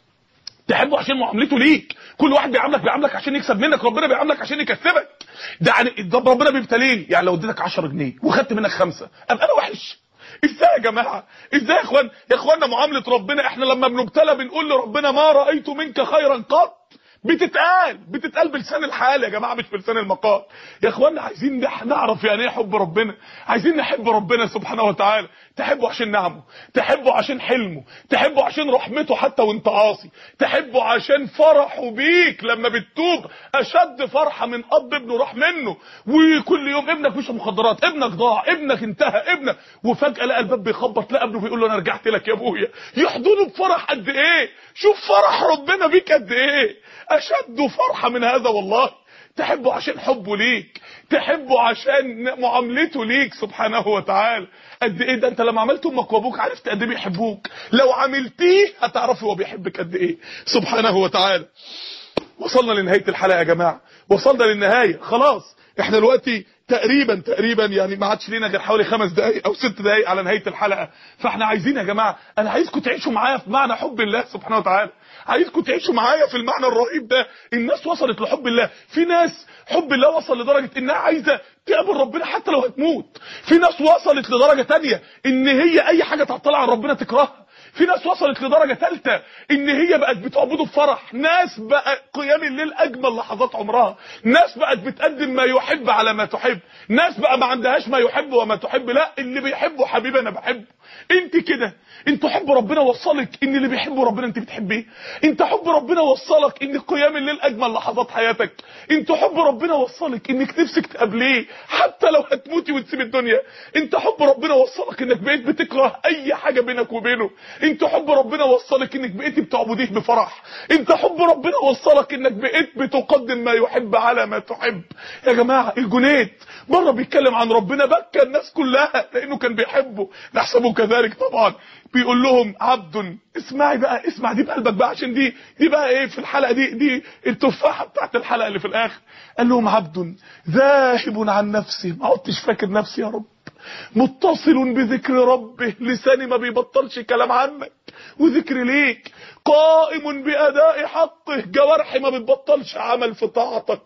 تحبه عشان معاملته ليك كل واحد بيعاملك بيعاملك عشان يكسب منك ربنا بيعاملك عشان يكسبك ده يعني ده ربنا بيبتليني يعني لو اديتك 10 جنيه وخدت منك خمسة ابقى انا وحش ازاي يا جماعه ازاي يا اخوان يا اخوانا معامله ربنا احنا لما بنبتلى بنقول لربنا ما رايت منك خيرا قط بتتقال بتتقال بلسان الحال يا جماعه مش بلسان المقال يا اخوانا عايزين نح- نعرف يعني ايه حب ربنا عايزين نحب ربنا سبحانه وتعالى تحبه عشان نعمه تحبه عشان حلمه تحبه عشان رحمته حتى وانت عاصي تحبه عشان فرحه بيك لما بتتوب اشد فرحه من اب ابنه راح منه وكل يوم ابنك مش مخدرات ابنك ضاع ابنك انتهى ابنك وفجاه لقى الباب بيخبط لقى ابنه بيقول له انا رجعت لك يا ابويا يحضنه بفرح قد ايه شوف فرح ربنا بيك قد ايه اشد فرحه من هذا والله تحبه عشان حبه ليك تحبه عشان معاملته ليك سبحانه وتعالى قد ايه ده انت لما عملت امك وابوك عرفت قد ايه بيحبوك لو عملتيه هتعرفي هو بيحبك قد ايه سبحانه وتعالى وصلنا لنهايه الحلقه يا جماعه وصلنا للنهايه خلاص احنا دلوقتي تقريبا تقريبا يعني ما عادش لينا غير حوالي خمس دقائق او ست دقائق على نهايه الحلقه فاحنا عايزين يا جماعه انا عايزكم تعيشوا معايا في معنى حب الله سبحانه وتعالى عايزكم تعيشوا معايا في المعنى الرهيب ده الناس وصلت لحب الله في ناس حب الله وصل لدرجه انها عايزه تقابل ربنا حتى لو هتموت في ناس وصلت لدرجه تانية ان هي اي حاجه تعطلها عن ربنا تكرهها في ناس وصلت لدرجة ثالثة ان هي بقت بتعبده بفرح ناس بقى قيام الليل اجمل لحظات عمرها ناس بقت بتقدم ما يحب على ما تحب ناس بقى ما عندهاش ما يحب وما تحب لا اللي بيحبه حبيبي انا بحبه انت كده انت حب ربنا وصلك ان اللي بيحبه ربنا انت بتحبيه انت حب ربنا وصلك ان قيام الليل اجمل لحظات حياتك انت حب ربنا وصلك انك نفسك تقابليه حتى لو هتموتي وتسيب الدنيا انت حب ربنا وصلك انك بقيت بتكره اي حاجه بينك وبينه انت حب ربنا وصلك انك بقيت بتعبديه بفرح انت حب ربنا وصلك انك بقيت بتقدم ما يحب على ما تحب يا جماعه الجنيد مره بيتكلم عن ربنا بكى الناس كلها لانه كان بيحبه نحسبه كذلك طبعا بيقول لهم عبد اسمعي بقى اسمع دي بقلبك بقى عشان دي دي بقى ايه في الحلقه دي دي التفاحه بتاعت الحلقه اللي في الاخر قال لهم عبد ذاهب عن نفسه ما عدتش فاكر نفسي يا رب متصل بذكر ربه لساني ما بيبطلش كلام عنك وذكر ليك قائم بأداء حقه جوارحي ما بتبطلش عمل في طاعتك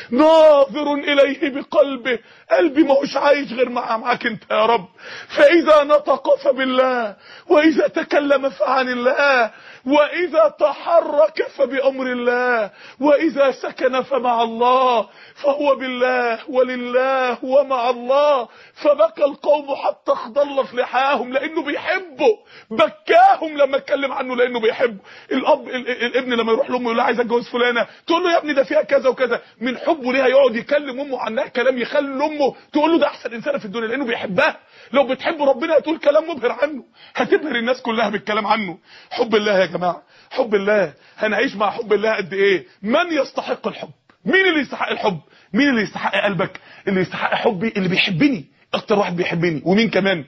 ناظر إليه بقلبه قلبي ما هوش عايش غير مع معاك انت يا رب فإذا نطق فبالله وإذا تكلم فعن الله وإذا تحرك فبأمر الله وإذا سكن فمع الله فهو بالله ولله ومع الله فبكى القوم حتى اخضلت لحاهم لأنه بيحبه بكاهم لما اتكلم عنه لأنه بيحبه الأب ال- ال- الابن لما يروح لأمه يقول لها عايز اتجوز فلانة تقول له يا ابني ده فيها كذا وكذا من حبه ليها يقعد يكلم أمه عنها كلام يخلي أمه تقول له ده أحسن إنسانة في الدنيا لأنه بيحبها لو بتحب ربنا هتقول كلام مبهر عنه هتبهر الناس كلها بالكلام عنه حب الله يا جماعة حب الله هنعيش مع حب الله قد ايه من يستحق الحب مين اللي يستحق الحب مين اللي يستحق قلبك اللي يستحق حبي اللي بيحبني اكتر واحد بيحبني ومين كمان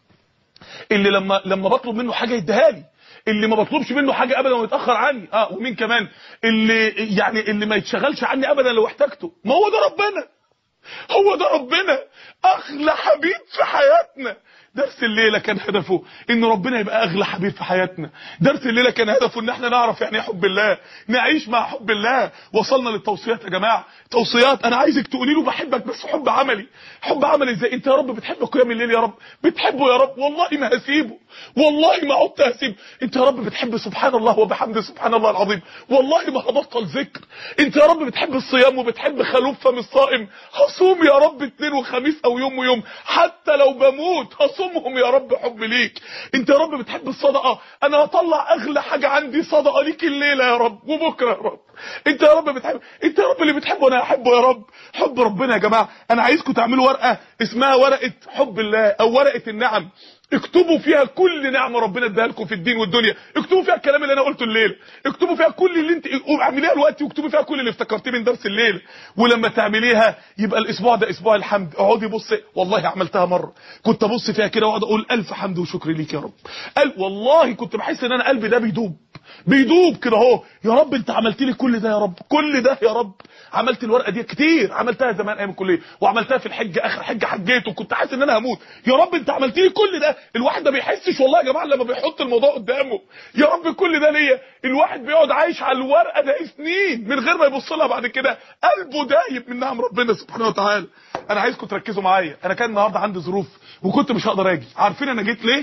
اللي لما لما بطلب منه حاجه يديها لي اللي ما بطلبش منه حاجه ابدا ويتاخر عني اه ومين كمان اللي يعني اللي ما يتشغلش عني ابدا لو احتاجته ما هو ده ربنا هو ده ربنا اغلى حبيب في حياتنا درس الليله كان هدفه ان ربنا يبقى اغلى حبيب في حياتنا درس الليله كان هدفه ان احنا نعرف يعني ايه حب الله نعيش مع حب الله وصلنا للتوصيات يا جماعه توصيات انا عايزك تقولي له بحبك بس حب عملي حب عملي ازاي انت يا رب بتحب قيام الليل يا رب بتحبه يا رب والله ما هسيبه والله ما عدت هسيبه انت يا رب بتحب سبحان الله وبحمده سبحان الله العظيم والله ما هبطل ذكر انت يا رب بتحب الصيام وبتحب خلوف فم الصائم هصوم يا رب اثنين وخميس او يوم ويوم حتى لو بموت هصومهم يا رب حب ليك انت يا رب بتحب الصدقه انا هطلع اغلى حاجه عندي صدقه ليك الليله يا رب وبكره يا رب انت يا رب بتحب انت يا رب اللي بتحبه انا هحبه يا رب حب ربنا يا جماعه انا عايزكم تعملوا ورقه اسمها ورقه حب الله او ورقه النعم اكتبوا فيها كل نعمه ربنا اداها لكم في الدين والدنيا اكتبوا فيها الكلام اللي انا قلته الليله اكتبوا فيها كل اللي انت اعمليها دلوقتي واكتبوا فيها كل اللي افتكرتيه من درس الليل ولما تعمليها يبقى الاسبوع ده اسبوع الحمد اقعدي بصي والله عملتها مره كنت ابص فيها كده واقعد اقول الف حمد وشكر ليك يا رب قال والله كنت بحس ان انا قلبي ده بيدوب بيدوب كده اهو يا رب انت عملت لي كل ده يا رب كل ده يا رب عملت الورقه دي كتير عملتها زمان ايام الكليه وعملتها في الحج اخر حج حجيت وكنت حاسس ان انا هموت يا رب انت عملت لي كل ده الواحد ما بيحسش والله يا جماعه لما بيحط الموضوع قدامه يا رب كل ده ليا الواحد بيقعد عايش على الورقه ده سنين من غير ما يبص لها بعد كده قلبه دايب من نعم ربنا سبحانه وتعالى انا عايزكم تركزوا معايا انا كان النهارده عندي ظروف وكنت مش هقدر اجي عارفين انا جيت ليه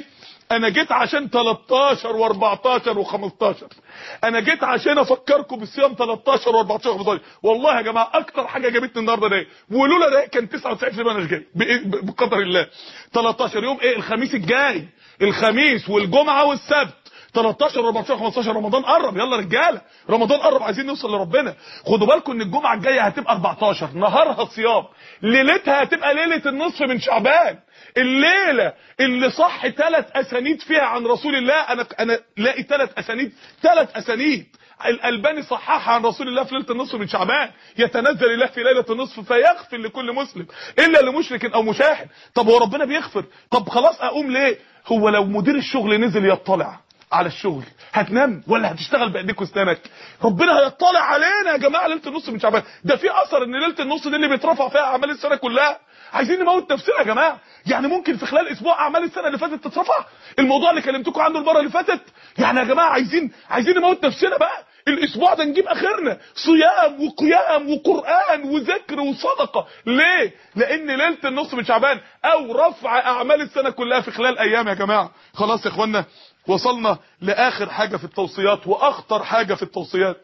انا جيت عشان 13 و14 و15 انا جيت عشان افكركم بالصيام 13 و14 و15 والله يا جماعه اكتر حاجه جابتني النهارده ده ولولا ده كان 99% انا مش جاي بقدر الله 13 يوم ايه الخميس الجاي الخميس والجمعه والسبت 13 14 15 رمضان قرب يلا رجاله رمضان قرب عايزين نوصل لربنا خدوا بالكم ان الجمعه الجايه هتبقى 14 نهارها صيام ليلتها هتبقى ليله النصف من شعبان الليله اللي صح ثلاث اسانيد فيها عن رسول الله انا انا لاقي ثلاث اسانيد ثلاث اسانيد الالباني صححها عن رسول الله في ليله النصف من شعبان يتنزل الله في ليله النصف فيغفر لكل مسلم الا لمشرك او مشاهد طب هو ربنا بيغفر طب خلاص اقوم ليه هو لو مدير الشغل نزل يطلع على الشغل هتنام ولا هتشتغل بايديك واسنانك ربنا هيطلع علينا يا جماعه ليله النص من شعبان ده في اثر ان ليله النص دي اللي بيترفع فيها اعمال السنه كلها عايزين نموت نفسنا يا جماعه يعني ممكن في خلال اسبوع اعمال السنه اللي فاتت تترفع الموضوع اللي كلمتكم عنه المره اللي فاتت يعني يا جماعه عايزين عايزين نموت نفسنا بقى الاسبوع ده نجيب اخرنا صيام وقيام وقران وذكر وصدقه ليه لان ليله النص من شعبان او رفع اعمال السنه كلها في خلال ايام يا جماعه خلاص يا اخوانا وصلنا لاخر حاجه في التوصيات واخطر حاجه في التوصيات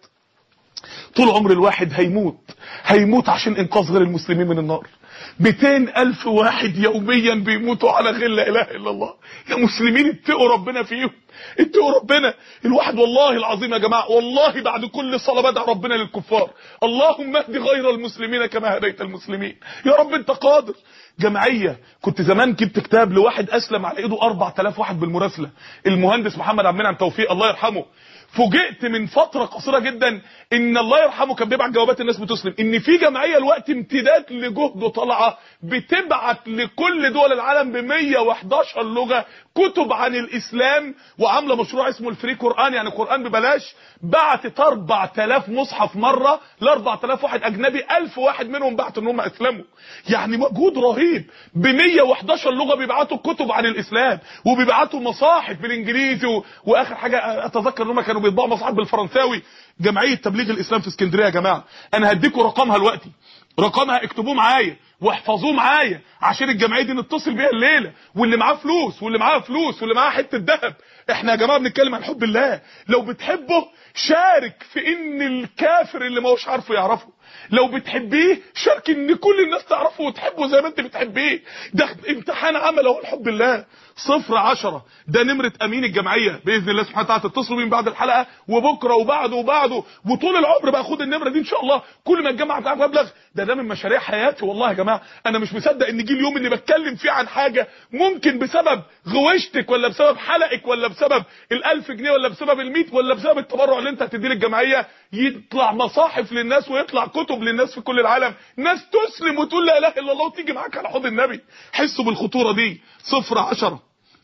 طول عمر الواحد هيموت هيموت عشان انقاذ غير المسلمين من النار 200 ألف واحد يوميا بيموتوا على غير لا إله إلا الله يا مسلمين اتقوا ربنا فيهم اتقوا ربنا الواحد والله العظيم يا جماعة والله بعد كل صلاة بدع ربنا للكفار اللهم اهد غير المسلمين كما هديت المسلمين يا رب انت قادر جمعية كنت زمان جبت كتاب لواحد أسلم على إيده 4000 واحد بالمراسلة المهندس محمد عبد المنعم توفيق الله يرحمه فوجئت من فترة قصيرة جدا ان الله يرحمه كان بيبعت جوابات الناس بتسلم ان في جمعية الوقت امتداد لجهده طالعه بتبعت لكل دول العالم ب 111 لغة كتب عن الاسلام وعامله مشروع اسمه الفري قران يعني قران ببلاش بعتت 4000 مصحف مره ل 4000 واحد اجنبي 1000 واحد منهم بعتوا ان هم اسلموا يعني مجهود رهيب ب 111 لغه بيبعتوا كتب عن الاسلام وبيبعتوا مصاحف بالانجليزي و... واخر حاجه اتذكر ان هم كانوا بيطبعوا مصاحف بالفرنساوي جمعيه تبليغ الاسلام في اسكندريه يا جماعه انا هديكم رقمها دلوقتي رقمها اكتبوه معايا واحفظوه معايا عشان الجمعيه دي نتصل بيها الليله واللي معاه فلوس واللي معاه فلوس واللي معاه حته ذهب احنا يا جماعه بنتكلم عن حب الله لو بتحبه شارك في ان الكافر اللي ما هوش عارفه يعرفه لو بتحبيه شارك ان كل الناس تعرفه وتحبه زي ما انت بتحبيه ده امتحان عمل اهو لحب الله صفر عشرة ده نمرة امين الجمعية باذن الله سبحانه وتعالى تتصلوا بيه بعد الحلقة وبكرة وبعده وبعده وطول العمر بقى خد النمرة دي ان شاء الله كل ما الجامعة تعرف مبلغ ده ده من مشاريع حياتي والله يا جماعة انا مش مصدق ان جه اليوم اللي بتكلم فيه عن حاجة ممكن بسبب غوشتك ولا بسبب حلقك ولا بسبب الالف جنيه ولا بسبب الميت ولا بسبب التبرع اللي انت هتديه للجمعية يطلع مصاحف للناس ويطلع كتب للناس في كل العالم ناس تسلم وتقول لا اله الا الله وتيجي معاك على حوض النبي حسوا بالخطورة دي صفر عشرة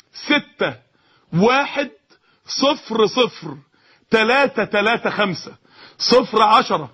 ستة واحد صفر صفر تلاتة تلاتة خمسة صفر عشرة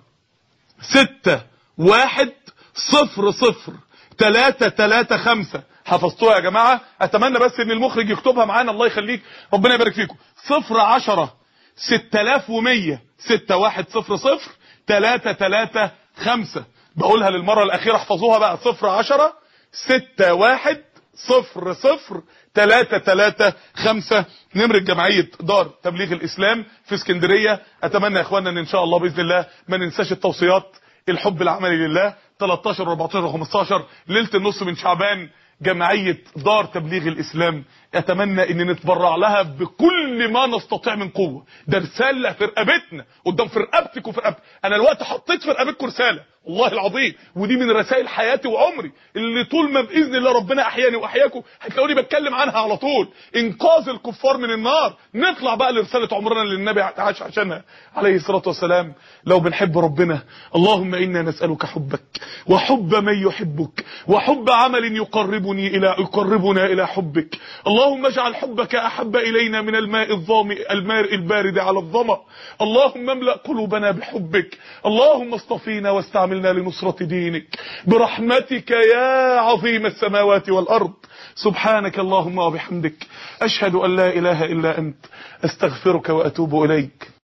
ستة واحد صفر صفر تلاتة تلاتة خمسة حفظتوها يا جماعة اتمنى بس ان المخرج يكتبها معانا الله يخليك ربنا يبارك فيكم صفر عشرة ستة الاف ومية ستة واحد صفر صفر تلاتة تلاتة خمسة بقولها للمرة الاخيرة احفظوها بقى صفر عشرة ستة واحد صفر صفر تلاتة تلاتة خمسة نمرة جمعية دار تبليغ الإسلام في اسكندرية أتمنى يا إخوانا أن إن شاء الله بإذن الله ما ننساش التوصيات الحب العملي لله 13 و 14 و 15 ليلة النص من شعبان جمعية دار تبليغ الإسلام أتمنى أن نتبرع لها بكل ما نستطيع من قوة ده رسالة في رقبتنا قدام في رقبتك وفي رقبتك أنا الوقت حطيت في رقبتكم رسالة والله العظيم ودي من رسائل حياتي وعمري اللي طول ما باذن الله ربنا احياني واحياكم هتلاقوني بتكلم عنها على طول انقاذ الكفار من النار نطلع بقى لرساله عمرنا اللي النبي عاش عشانها عليه الصلاه والسلام لو بنحب ربنا اللهم انا نسالك حبك وحب من يحبك وحب عمل يقربني الى يقربنا الى حبك اللهم اجعل حبك احب الينا من الماء الظامئ الماء البارد على الظما اللهم املا قلوبنا بحبك اللهم اصطفينا واستعمل عملنا لنصرة دينك برحمتك يا عظيم السماوات والأرض سبحانك اللهم وبحمدك أشهد أن لا إله إلا أنت أستغفرك وأتوب إليك